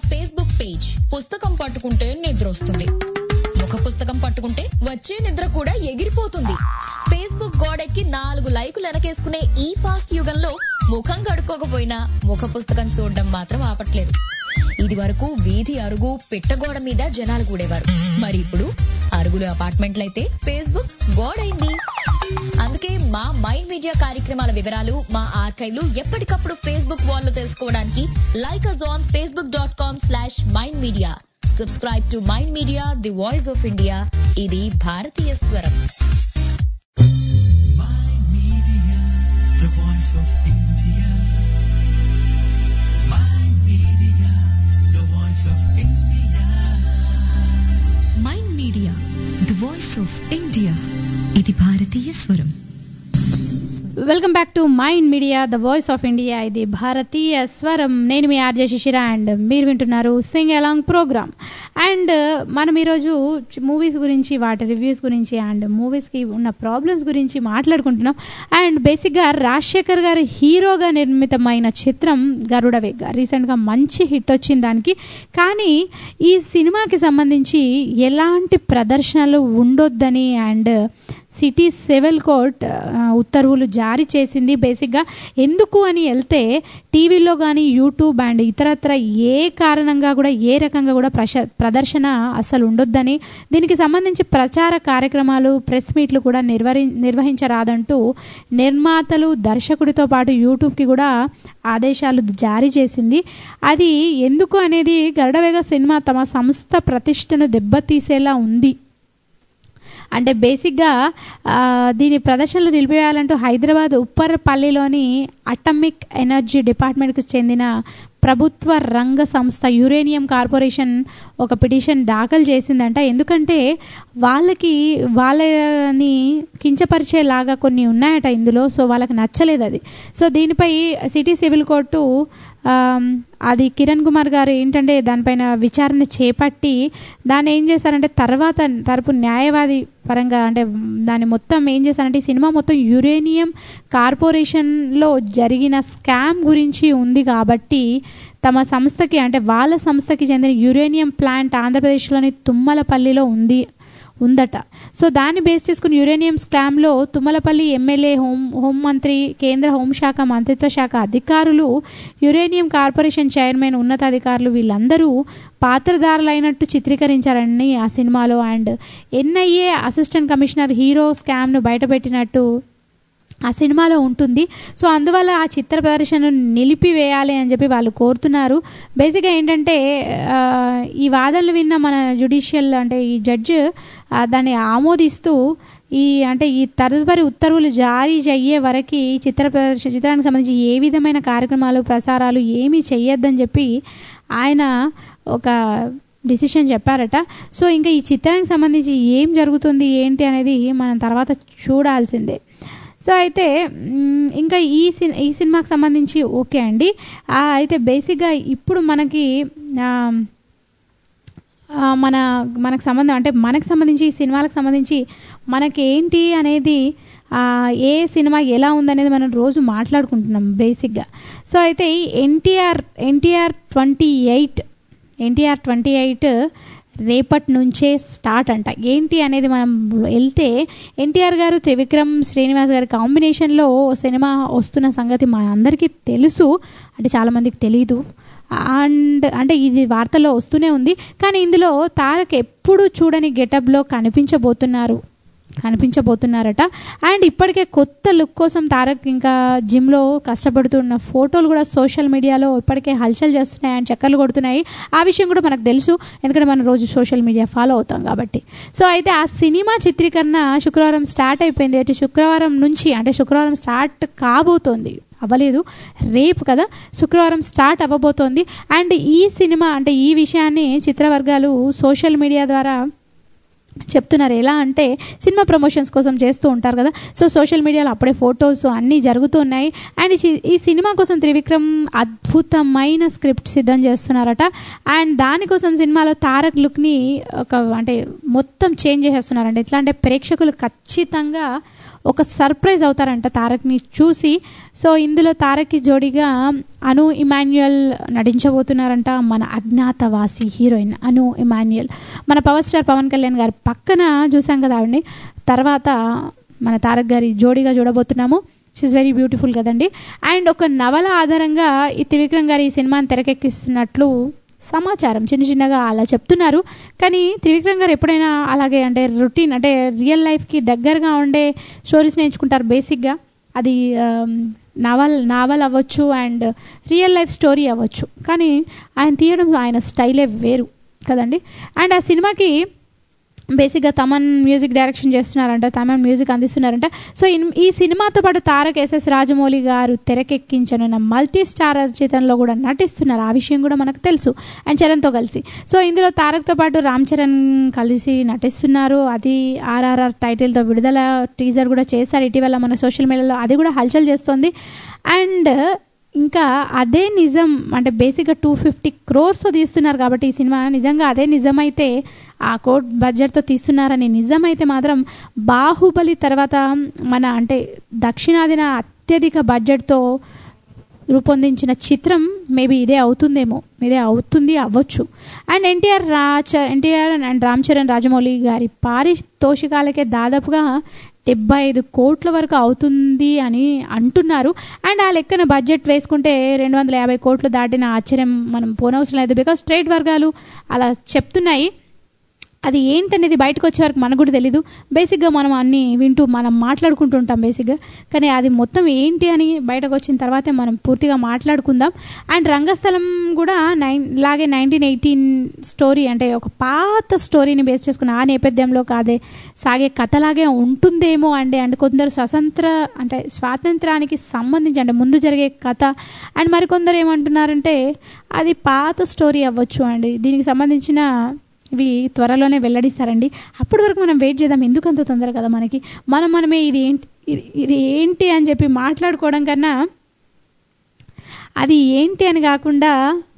పుస్తకం పట్టుకుంటే నిద్ర వస్తుంది ముఖ పుస్తకం పట్టుకుంటే వచ్చే నిద్ర కూడా ఎగిరిపోతుంది ఫేస్బుక్ గోడెక్కి నాలుగు లైకులు వెనకేసుకునే ఈ ఫాస్ట్ యుగంలో ముఖం కడుక్కోకపోయినా ముఖ పుస్తకం చూడడం మాత్రం ఆపట్లేదు ఇది వరకు వీధి అరుగు పిట్టగోడ మీద జనాలు కూడేవారు మరి ఇప్పుడు అరుగులు అపార్ట్మెంట్లయితే ఫేస్బుక్ గోడైంది అందుకే మా మైండ్ మీడియా కార్యక్రమాల వివరాలు మా ఆర్కైవ్లు ఎప్పటికప్పుడు ఫేస్బుక్ వాల్లో తెలుసుకోవడానికి like us on Facebook dot com slash mind media subscribe to mind media the voice of India ఇది భారతీయ స్వరం the voice of India. Mind Media, the voice of India. Mind media the voice of India ఇది భారతీయ స్వరం welcome back to mind media the voice of India ఇది భారతీయ స్వరం నేను మీ ఆర్జే శిశిర అండ్ మీరు వింటున్నారు సింగ్ అలాంగ్ ప్రోగ్రామ్ అండ్ మనం ఈరోజు మూవీస్ గురించి వాటి రివ్యూస్ గురించి అండ్ మూవీస్కి ఉన్న ప్రాబ్లమ్స్ గురించి మాట్లాడుకుంటున్నాం అండ్ బేసిక్గా రాజశేఖర్ గారి హీరోగా నిర్మితమైన చిత్రం గరుడవేగ రీసెంట్గా మంచి హిట్ వచ్చింది దానికి కానీ ఈ సినిమాకి సంబంధించి ఎలాంటి ప్రదర్శనలు ఉండొద్దని అండ్ సిటీ సివిల్ కోర్ట్ ఆ, ఉత్తర్వులు జారీ చేసింది బేసిక్గా ఎందుకు అని వెళ్తే టీవీలో కానీ యూట్యూబ్ అండ్ ఇతరత్ర ఏ కారణంగా కూడా ఏ రకంగా కూడా ప్రశ ప్రదర్శన అసలు ఉండొద్దని దీనికి సంబంధించి ప్రచార కార్యక్రమాలు ప్రెస్ మీట్లు కూడా నిర్వహి నిర్వహించరాదంటూ నిర్మాతలు దర్శకుడితో పాటు యూట్యూబ్కి కూడా ఆదేశాలు జారీ చేసింది అది ఎందుకు అనేది గరుడవేగ సినిమా తమ సంస్థ ప్రతిష్టను దెబ్బతీసేలా ఉంది అంటే బేసిక్గా ఆ, దీని ప్రదర్శనలు నిలిపివేయాలంటూ హైదరాబాద్ ఉప్పర్పల్లిలోని అటమిక్ ఎనర్జీ డిపార్ట్మెంట్కి చెందిన ప్రభుత్వ రంగ సంస్థ యురేనియం కార్పొరేషన్ ఒక పిటిషన్ దాఖలు చేసిందంట ఎందుకంటే వాళ్ళకి వాళ్ళని కించపరిచేలాగా కొన్ని ఉన్నాయట ఇందులో సో వాళ్ళకి నచ్చలేదు అది సో దీనిపై సిటీ సివిల్ కోర్టు ఆమ్, అది కిరణ్ కుమార్ గారు ఏంటంటే దానిపైన విచారణ చేపట్టి దాన్ని ఏం చేశారంటే తర్వాత తరపు న్యాయవాది పరంగా అంటే దాన్ని మొత్తం ఏం చేశారంటే ఈ సినిమా మొత్తం యురేనియం కార్పొరేషన్లో జరిగిన స్కామ్ గురించి ఉంది కాబట్టి తమ సంస్థకి అంటే వాళ్ళ సంస్థకి చెందిన యురేనియం ప్లాంట్ ఆంధ్రప్రదేశ్లోని తుమ్మలపల్లిలో ఉంది ఉందట సో దాన్ని బేస్ చేసుకుని యురేనియం స్కామ్లో తుమ్మలపల్లి ఎమ్మెల్యే హోం హోంమంత్రి కేంద్ర హోంశాఖ మంత్రిత్వ శాఖ అధికారులు యురేనియం కార్పొరేషన్ చైర్మన్ ఉన్నతాధికారులు వీళ్ళందరూ పాత్రధారులైనట్టు చిత్రీకరించారని ఆ సినిమాలో and NIA assistant commissioner hero స్కామ్ను బయటపెట్టినట్టు ఆ సినిమాలో ఉంటుంది సో అందువల్ల ఆ చిత్ర ప్రదర్శనను నిలిపివేయాలి అని చెప్పి వాళ్ళు కోరుతున్నారు బేసిక్గా ఏంటంటే ఆ, ఈ వాదనలు విన్న మన జుడిషియల్ అంటే ఈ జడ్జ్ ఆ, దాన్ని ఆమోదిస్తూ ఈ అంటే ఈ తదుపరి ఉత్తర్వులు జారీ అయ్యే వరకు ఈ చిత్ర ప్రదర్శన చిత్రానికి సంబంధించి ఏ విధమైన కార్యక్రమాలు ప్రసారాలు ఏమీ చెయ్యొద్దని చెప్పి ఆయన ఒక డిసిషన్ చెప్పారట సో ఇంకా ఈ చిత్రానికి సంబంధించి ఏం జరుగుతుంది ఏంటి అనేది మనం తర్వాత చూడాల్సిందే సో అయితే మ్, ఇంకా ఈ సిన్ ఈ సినిమాకి సంబంధించి ఓకే అండి ఆ, అయితే బేసిక్గా ఇప్పుడు మనకి ఆ, ఆ, మన మనకు సంబంధం అంటే మనకు సంబంధించి ఈ సినిమాలకు సంబంధించి మనకి ఏంటి అనేది ఆ, ఏ సినిమా ఎలా ఉందనేది మనం రోజు మాట్లాడుకుంటున్నాం బేసిక్గా సో అయితే ఈ NTR NTR twenty eight NTR twenty eight రేపటి నుంచే స్టార్ట్ అంట ఏంటి అనేది మనం వెళ్తే ఎన్టీఆర్ గారు త్రివిక్రమ్ శ్రీనివాస్ గారి కాంబినేషన్లో సినిమా వస్తున్న సంగతి మా అందరికీ తెలుసు అంటే చాలామందికి తెలీదు అండ్ అంటే ఇది వార్తల్లో వస్తూనే ఉంది కానీ ఇందులో తారక్ ఎప్పుడు చూడని గెటప్లో కనిపించబోతున్నారు కనిపించబోతున్నారట అండ్ ఇప్పటికే కొత్త లుక్ కోసం తారక్ ఇంకా జిమ్లో కష్టపడుతున్న ఫోటోలు కూడా సోషల్ మీడియాలో ఇప్పటికే హల్చల్ చేస్తున్నాయి అండ్ చక్కర్లు కొడుతున్నాయి ఆ విషయం కూడా మనకు తెలుసు ఎందుకంటే మనం రోజు సోషల్ మీడియా ఫాలో అవుతాం కాబట్టి సో అయితే ఆ సినిమా చిత్రీకరణ శుక్రవారం స్టార్ట్ అయిపోయింది అయితే శుక్రవారం నుంచి అంటే శుక్రవారం స్టార్ట్ కాబోతోంది అవ్వలేదు రేపు కదా శుక్రవారం స్టార్ట్ అవ్వబోతోంది అండ్ ఈ సినిమా అంటే ఈ విషయాన్ని చిత్రవర్గాలు సోషల్ మీడియా ద్వారా చెప్తున్నారు ఎలా అంటే సినిమా ప్రమోషన్స్ కోసం చేస్తూ ఉంటారు కదా సో సోషల్ మీడియాలో అప్పుడే ఫొటోస్ అన్నీ జరుగుతున్నాయి అండ్ ఈ చి- ఈ సినిమా కోసం త్రివిక్రమ్ అద్భుతమైన స్క్రిప్ట్ సిద్ధం చేస్తున్నారట అండ్ దానికోసం సినిమాలో తారక్ లుక్ని ఒక అంటే మొత్తం చేంజ్ చేసేస్తున్నారంట ఎట్లా అంటే ప్రేక్షకులు ఖచ్చితంగా ఒక సర్ప్రైజ్ అవుతారంట తారక్ని చూసి సో ఇందులో తారక్కి జోడిగా అను ఇమాన్యుయల్ నటించబోతున్నారంట మన అజ్ఞాతవాసి హీరోయిన్ అను ఇమాన్యుయల్ మన పవర్ స్టార్ పవన్ కళ్యాణ్ గారి పక్కన చూసాం కదా ఆవిడని తర్వాత మన తారక్ గారి జోడిగా చూడబోతున్నాము షీఈ్ వెరీ బ్యూటిఫుల్ కదండి అండ్ ఒక నవల ఆధారంగా ఈ త్రివిక్రమ్ గారు ఈ సినిమాని తెరకెక్కిస్తున్నట్లు సమాచారం చిన్న చిన్నగా అలా చెప్తున్నారు కానీ త్రివిక్రమ్ గారు ఎప్పుడైనా అలాగే అంటే రొటీన్ అంటే రియల్ లైఫ్కి దగ్గరగా ఉండే స్టోరీస్ నేర్చుకుంటారు బేసిక్గా అది నావల్ నావల్ అవ్వచ్చు అండ్ రియల్ లైఫ్ స్టోరీ అవ్వచ్చు కానీ ఆయన తీయడం ఆయన స్టైలే వేరు కదండి అండ్ ఆ సినిమాకి బేసిక్గా తమన్ మ్యూజిక్ డైరెక్షన్ చేస్తున్నారంట తమన్ మ్యూజిక్ అందిస్తున్నారంట సో ఇన్- ఈ సినిమాతో పాటు తారక్ ఎస్ఎస్ రాజమౌళి గారు తెరకెక్కించనున్న మల్టీ స్టారర్ చిత్రంలో కూడా నటిస్తున్నారు ఆ విషయం కూడా మనకు తెలుసు అండ్ చరణ్తో కలిసి సో ఇందులో తారక్తో పాటు రామ్ చరణ్ కలిసి నటిస్తున్నారు అది ఆర్ఆర్ఆర్ టైటిల్తో విడుదల టీజర్ కూడా చేశారు ఇటీవల మన సోషల్ మీడియాలో అది కూడా హల్చల్ చేస్తుంది అండ్ ఇంకా అదే నిజం అంటే బేసిక్గా టూ ఫిఫ్టీ క్రోర్స్తో తీస్తున్నారు కాబట్టి ఈ సినిమా నిజంగా అదే నిజమైతే ఆ కోట్ బడ్జెట్తో తీస్తున్నారని నిజమైతే మాత్రం బాహుబలి తర్వాత మన అంటే దక్షిణాదిన అత్యధిక బడ్జెట్తో రూపొందించిన చిత్రం మేబీ ఇదే అవుతుందేమో ఇదే అవుతుంది అవ్వచ్చు అండ్ ఎన్టీఆర్ రాచ ఎన్టీఆర్ అండ్ రామ్ చరణ్ రాజమౌళి గారి పారితోషికాలకే దాదాపుగా డెబ్బై ఐదు కోట్ల వరకు అవుతుంది అని అంటున్నారు అండ్ ఆ లెక్కన బడ్జెట్ వేసుకుంటే రెండు వందల యాభై కోట్లు దాటిన ఆశ్చర్యం మనం పోనవసరం లేదు బికాస్ స్ట్రేట్ వర్గాలు అలా చెప్తున్నాయి అది ఏంటనేది బయటకు వచ్చే వరకు మనకు కూడా తెలీదు బేసిక్గా మనం అన్నీ వింటూ మనం మాట్లాడుకుంటుంటాం బేసిక్గా కానీ అది మొత్తం ఏంటి అని బయటకు వచ్చిన తర్వాతే మనం పూర్తిగా మాట్లాడుకుందాం అండ్ రంగస్థలం కూడా నైన్ లాగే నైన్టీన్ ఎయిటీన్ స్టోరీ అంటే ఒక పాత స్టోరీని బేస్ చేసుకున్న ఆ నేపథ్యంలో కాదే సాగే కథలాగే ఉంటుందేమో అండి అండ్ కొందరు స్వతంత్ర అంటే స్వాతంత్రానికి సంబంధించి అంటే ముందు జరిగే కథ అండ్ మరికొందరు ఏమంటున్నారంటే అది పాత స్టోరీ అవ్వచ్చు అండి దీనికి సంబంధించిన ఇవి త్వరలోనే వెల్లడిస్తారండి అప్పటి వరకు మనం వెయిట్ చేద్దాం ఎందుకు అంత తొందర కదా మనకి మనం మనమే ఇది ఏంటి ఇది ఇది ఏంటి అని చెప్పి మాట్లాడుకోవడం కన్నా అది ఏంటి అని కాకుండా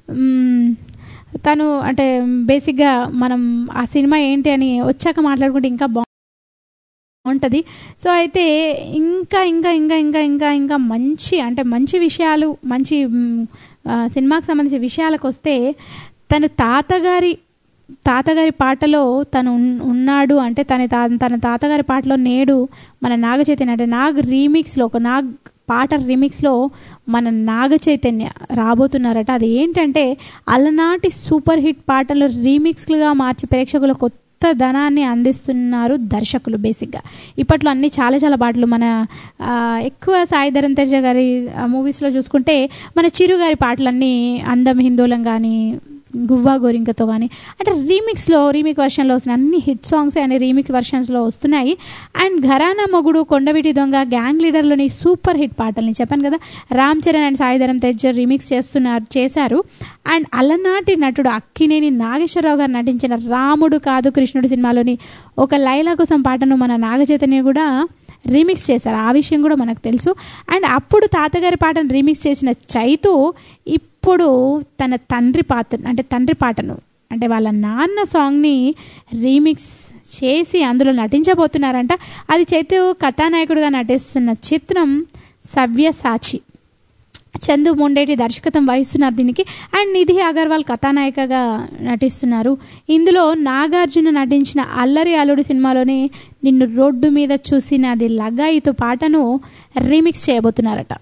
మ్, తను అంటే బేసిక్గా మనం ఆ సినిమా ఏంటి అని వచ్చాక మాట్లాడుకుంటే ఇంకా బా బాగుంటుంది సో అయితే ఇంకా ఇంకా ఇంకా ఇంకా ఇంకా ఇంకా మంచి అంటే మంచి విషయాలు మంచి మ్, ఆ, సినిమాకి సంబంధించిన విషయాలకు వస్తే తను తాతగారి తాతగారి పాటలో తను ఉన్- ఉన్నాడు అంటే తన తా తన తాతగారి పాటలో నేడు మన నాగ చైతన్య అంటే నాగ్ రీమిక్స్లో ఒక నాగ్ పాట రీమిక్స్లో మన నాగ చైతన్య రాబోతున్నారట అది ఏంటంటే అలనాటి సూపర్ హిట్ పాటలు రీమిక్స్లుగా మార్చి ప్రేక్షకుల కొత్త ధనాన్ని అందిస్తున్నారు దర్శకులు బేసిక్గా ఇప్పట్లో అన్ని చాలా చాలా పాటలు మన ఆ, ఎక్కువ సాయి ధరమ్ తేజ గారి మూవీస్లో చూసుకుంటే మన చిరు గారి పాటలన్నీ అందం హిందోళం కానీ గువ్వా గోరింకతో కానీ అంటే రీమిక్స్లో రీమిక్ వర్షన్లో వస్తున్న అన్ని హిట్ సాంగ్స్ అనే రీమిక్ వర్షన్స్లో వస్తున్నాయి అండ్ ఘరానా మొగుడు కొండవిటి దొంగ గ్యాంగ్ లీడర్లోని సూపర్ హిట్ పాటల్ని చెప్పాను కదా రామ్ చరణ్ అండ్ సాయిధరం తేజ్ రీమిక్స్ చేస్తున్నారు చేశారు అండ్ అలనాటి నటుడు అక్కినేని నాగేశ్వరరావు గారు నటించిన రాముడు కాదు కృష్ణుడు సినిమాలోని ఒక లైలా కోసం పాటను మన నాగచైతన్య కూడా రీమిక్స్ చేశారు ఆ విషయం కూడా మనకు తెలుసు అండ్ అప్పుడు తాతగారి పాటను రీమిక్స్ చేసిన చైతు ఇప్పుడు తన తండ్రి పాత్ర అంటే తండ్రి పాటను అంటే వాళ్ళ నాన్న సాంగ్ని రీమిక్స్ చేసి అందులో నటించబోతున్నారంట అది చైతు కథానాయకుడిగా నటిస్తున్న చిత్రం సవ్యసాచి చందు ముండేటి దర్శకత్వం వహిస్తున్నారు దీనికి అండ్ నిధి అగర్వాల్ కథానాయికగా నటిస్తున్నారు ఇందులో నాగార్జున నటించిన అల్లరి అల్లుడు సినిమాలోని నిన్ను రోడ్డు మీద చూసినది లగాయితో పాటను రీమిక్స్ చేయబోతున్నారట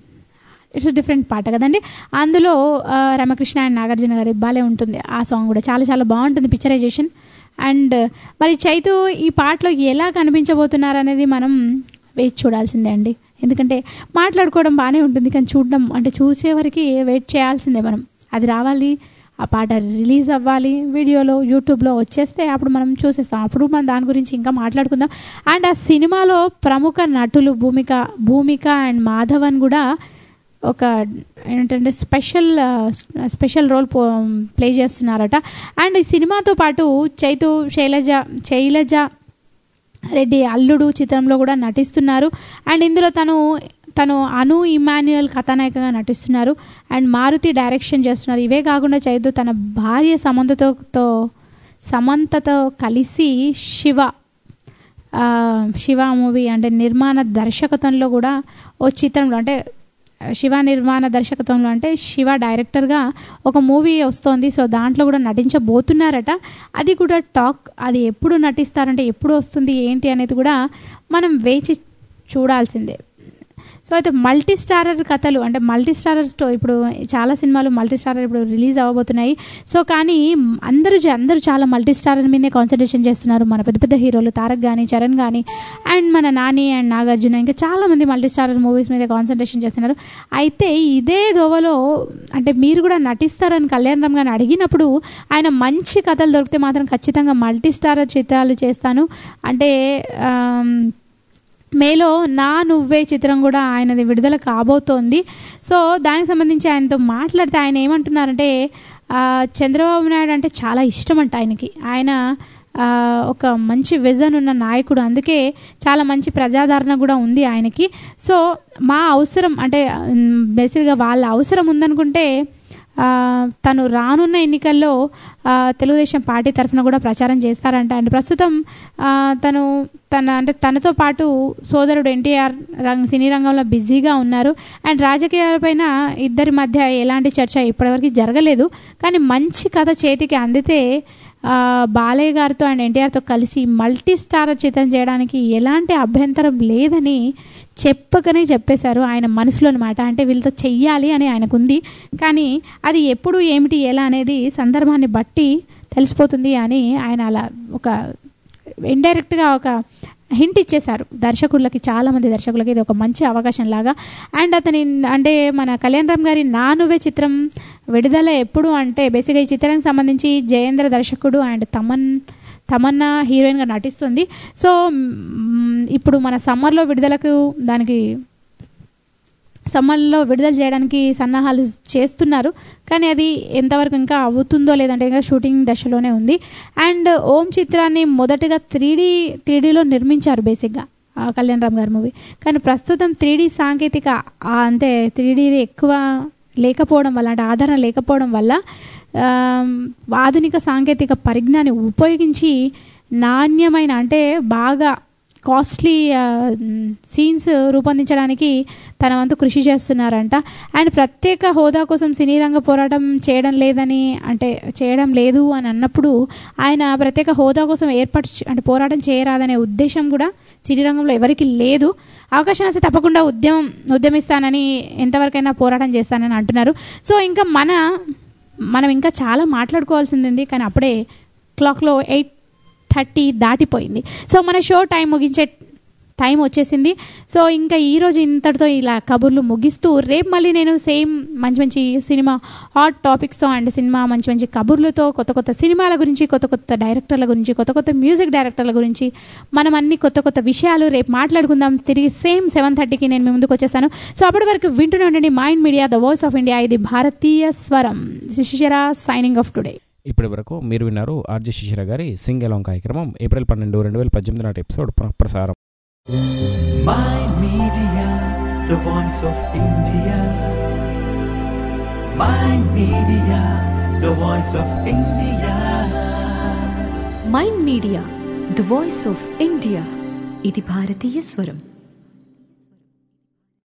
ఇట్స్ డిఫరెంట్ పాట కదండి అందులో ఆ, రమకృష్ణ అండ్ నాగార్జున గారి బాలే ఉంటుంది ఆ సాంగ్ కూడా చాలా చాలా బాగుంటుంది పిక్చరైజేషన్ అండ్ మరి చైతు ఈ పాటలో ఎలా కనిపించబోతున్నారు అనేది మనం వేచి చూడాల్సిందే అండి ఎందుకంటే మాట్లాడుకోవడం బాగానే ఉంటుంది కానీ చూడడం అంటే చూసేవరకు వెయిట్ చేయాల్సిందే మనం అది రావాలి ఆ పాట రిలీజ్ అవ్వాలి వీడియోలో యూట్యూబ్లో వచ్చేస్తే అప్పుడు మనం చూసేస్తాం అప్పుడు మనం దాని గురించి ఇంకా మాట్లాడుకుందాం అండ్ ఆ సినిమాలో ప్రముఖ నటులు భూమిక భూమిక అండ్ మాధవన్ కూడా ఒక ఏంటంటే స్పెషల్ స్పెషల్ రోల్ ప్లే చేస్తున్నారట అండ్ ఈ సినిమాతో పాటు చైతు శైలజ శైలజ రెడ్డి అల్లుడు చిత్రంలో కూడా నటిస్తున్నారు అండ్ ఇందులో తను తను అను ఇమాన్యుయల్ కథానాయికగా నటిస్తున్నారు అండ్ మారుతి డైరెక్షన్ చేస్తున్నారు ఇవే కాకుండా చైతు తన భార్య సమంతతో తో సమంతతో కలిసి శివ ఆ, శివ మూవీ అంటే నిర్మాణ దర్శకత్వంలో కూడా ఓ చిత్రంలో అంటే శివ నిర్మాణ దర్శకత్వంలో అంటే శివ డైరెక్టర్గా ఒక మూవీ వస్తోంది సో దాంట్లో కూడా నటించబోతున్నారట అది కూడా టాక్ అది ఎప్పుడు నటిస్తారంటే ఎప్పుడు వస్తుంది ఏంటి అనేది కూడా మనం వేచి చూడాల్సిందే సో అయితే మల్టీ స్టారర్ కథలు అంటే మల్టీ స్టారర్ స్టో ఇప్పుడు చాలా సినిమాలు మల్టీ స్టారర్ ఇప్పుడు రిలీజ్ అవ్వబోతున్నాయి సో కానీ అందరూ జ- అందరూ చాలా మల్టీ స్టారర్ మీదే కాన్సన్ట్రేషన్ చేస్తున్నారు మన పెద్ద పెద్ద హీరోలు తారక్ కానీ చరణ్ కానీ అండ్ మన నాని అండ్ నాగార్జున ఇంకా చాలా మంది మల్టీ స్టారర్ మూవీస్ మీద కాన్సన్ట్రేషన్ చేస్తున్నారు అయితే ఇదే దోవలో అంటే మీరు కూడా నటిస్తారని కళ్యాణ్ రామ్ గారిని అడిగినప్పుడు ఆయన మంచి కథలు దొరికితే మాత్రం ఖచ్చితంగా మల్టీ స్టారర్ చిత్రాలు చేస్తాను అంటే ఆమ్, మేలో నా నువ్వే చిత్రం కూడా ఆయనది విడుదల కాబోతోంది సో దానికి సంబంధించి ఆయనతో మాట్లాడితే ఆయన ఏమంటున్నారంటే ఆ, చంద్రబాబు నాయుడు అంటే చాలా ఇష్టం అంట ఆయనకి ఆయన ఆ, ఒక మంచి విజన్ ఉన్న నాయకుడు అందుకే చాలా మంచి ప్రజాదరణ కూడా ఉంది ఆయనకి సో మా అవసరం అంటే బేసిక్గా వాళ్ళ అవసరం ఉందనుకుంటే ఆ, తను రానున్న ఎన్నికల్లో ఆ, తెలుగుదేశం పార్టీ తరఫున కూడా ప్రచారం చేస్తారంట అండ్ ప్రస్తుతం ఆ, తను తన అంటే తనతో పాటు సోదరుడు ఎన్టీఆర్ రంగ్ సినీ రంగంలో బిజీగా ఉన్నారు అండ్ రాజకీయాలపైన ఇద్దరి మధ్య ఎలాంటి చర్చ ఇప్పటివరకు జరగలేదు కానీ మంచి కథ చేతికి అందితే ఆ, బాలయ్య గారితో అండ్ ఎన్టీఆర్తో కలిసి మల్టీ స్టార్ చిత్రం చేయడానికి ఎలాంటి అభ్యంతరం లేదని చెప్పకనే చెప్పేశారు ఆయన మనసులో అనమాట అంటే వీళ్ళతో చెయ్యాలి అని ఆయనకుంది కానీ అది ఎప్పుడు ఏమిటి ఎలా అనేది సందర్భాన్ని బట్టి తెలిసిపోతుంది అని ఆయన అలా ఒక ఇండైరెక్ట్గా ఒక హింట్ ఇచ్చేశారు దర్శకులకి చాలామంది దర్శకులకి ఇది ఒక మంచి అవకాశం లాగా అండ్ అతని అంటే మన కళ్యాణ్ రామ్ గారి నా నువ్వే చిత్రం విడుదల ఎప్పుడు అంటే బేసిక్గా ఈ చిత్రానికి సంబంధించి జయేంద్ర దర్శకుడు అండ్ తమన్ తమన్నా హీరోయిన్గా నటిస్తుంది సో మ్, ఇప్పుడు మన సమ్మర్లో విడుదలకు దానికి సమ్మర్లో విడుదల చేయడానికి సన్నాహాలు చేస్తున్నారు కానీ అది ఎంతవరకు ఇంకా అవుతుందో లేదంటే ఇంకా షూటింగ్ దశలోనే ఉంది అండ్ ఓం చిత్రాన్ని మొదటగా త్రీ డీ త్రీడీలో నిర్మించారు బేసిక్గా ఆ కళ్యాణ్ రామ్ గారి మూవీ కానీ ప్రస్తుతం త్రీ సాంకేతిక ఆ, అంటే త్రీ ఎక్కువ లేకపోవడం వల్ల అంటే ఆదరణ లేకపోవడం వల్ల ఆమ్, ఆధునిక సాంకేతిక పరిజ్ఞాన్ని ఉపయోగించి నాణ్యమైన అంటే బాగా కాస్ట్లీ సీన్స్ రూపొందించడానికి తన వంతు కృషి చేస్తున్నారంట అండ్ ప్రత్యేక హోదా కోసం సినీ రంగ పోరాటం చేయడం లేదని అంటే చేయడం లేదు అని అన్నప్పుడు ఆయన ప్రత్యేక హోదా కోసం ఏర్పాటు చే- అంటే పోరాటం చేయరాదనే ఉద్దేశం కూడా సినీ రంగంలో ఎవరికి లేదు అవకాశం వస్తే తప్పకుండా ఉద్యమం ఉద్యమిస్తానని ఎంతవరకైనా పోరాటం చేస్తానని అంటున్నారు సో ఇంకా మన మనం ఇంకా చాలా మాట్లాడుకోవాల్సింది ఉంది కానీ అప్పుడే క్లాక్లో ఎయిట్ థర్టీ దాటిపోయింది సో మన షో టైం ముగించే టైం వచ్చేసింది సో ఇంకా ఈరోజు ఇంతటితో ఇలా కబుర్లు ముగిస్తూ రేపు మళ్ళీ నేను సేమ్ మంచి మంచి సినిమా హాట్ టాపిక్స్తో అండ్ సినిమా మంచి మంచి కబుర్లతో కొత్త కొత్త సినిమాల గురించి కొత్త కొత్త డైరెక్టర్ల గురించి కొత్త కొత్త మ్యూజిక్ డైరెక్టర్ల గురించి మనం అన్ని కొత్త కొత్త విషయాలు రేపు మాట్లాడుకుందాం తిరిగి సేమ్ సెవెన్ థర్టీకి నేను మీ ముందుకు వచ్చేసాను సో అప్పటి వరకు వింటూనే ఉండండి mind media the voice of India ఇది భారతీయ స్వరం శిశిర సైనింగ్ ఆఫ్ టుడే ఇప్పటి వరకు మీరు విన్నారు ఆర్జే శిశిర గారి సింగ్ ఎలాంగ్ కార్యక్రమం ఏప్రిల్ పన్నెండు రెండు వేల పద్దెనిమిది నాటి ఎపిసోడ్ పునః ప్రసారం Mind Media, the voice of India. Mind Media, the voice of India. Mind media the voice of India ఇది భారతీయ స్వరం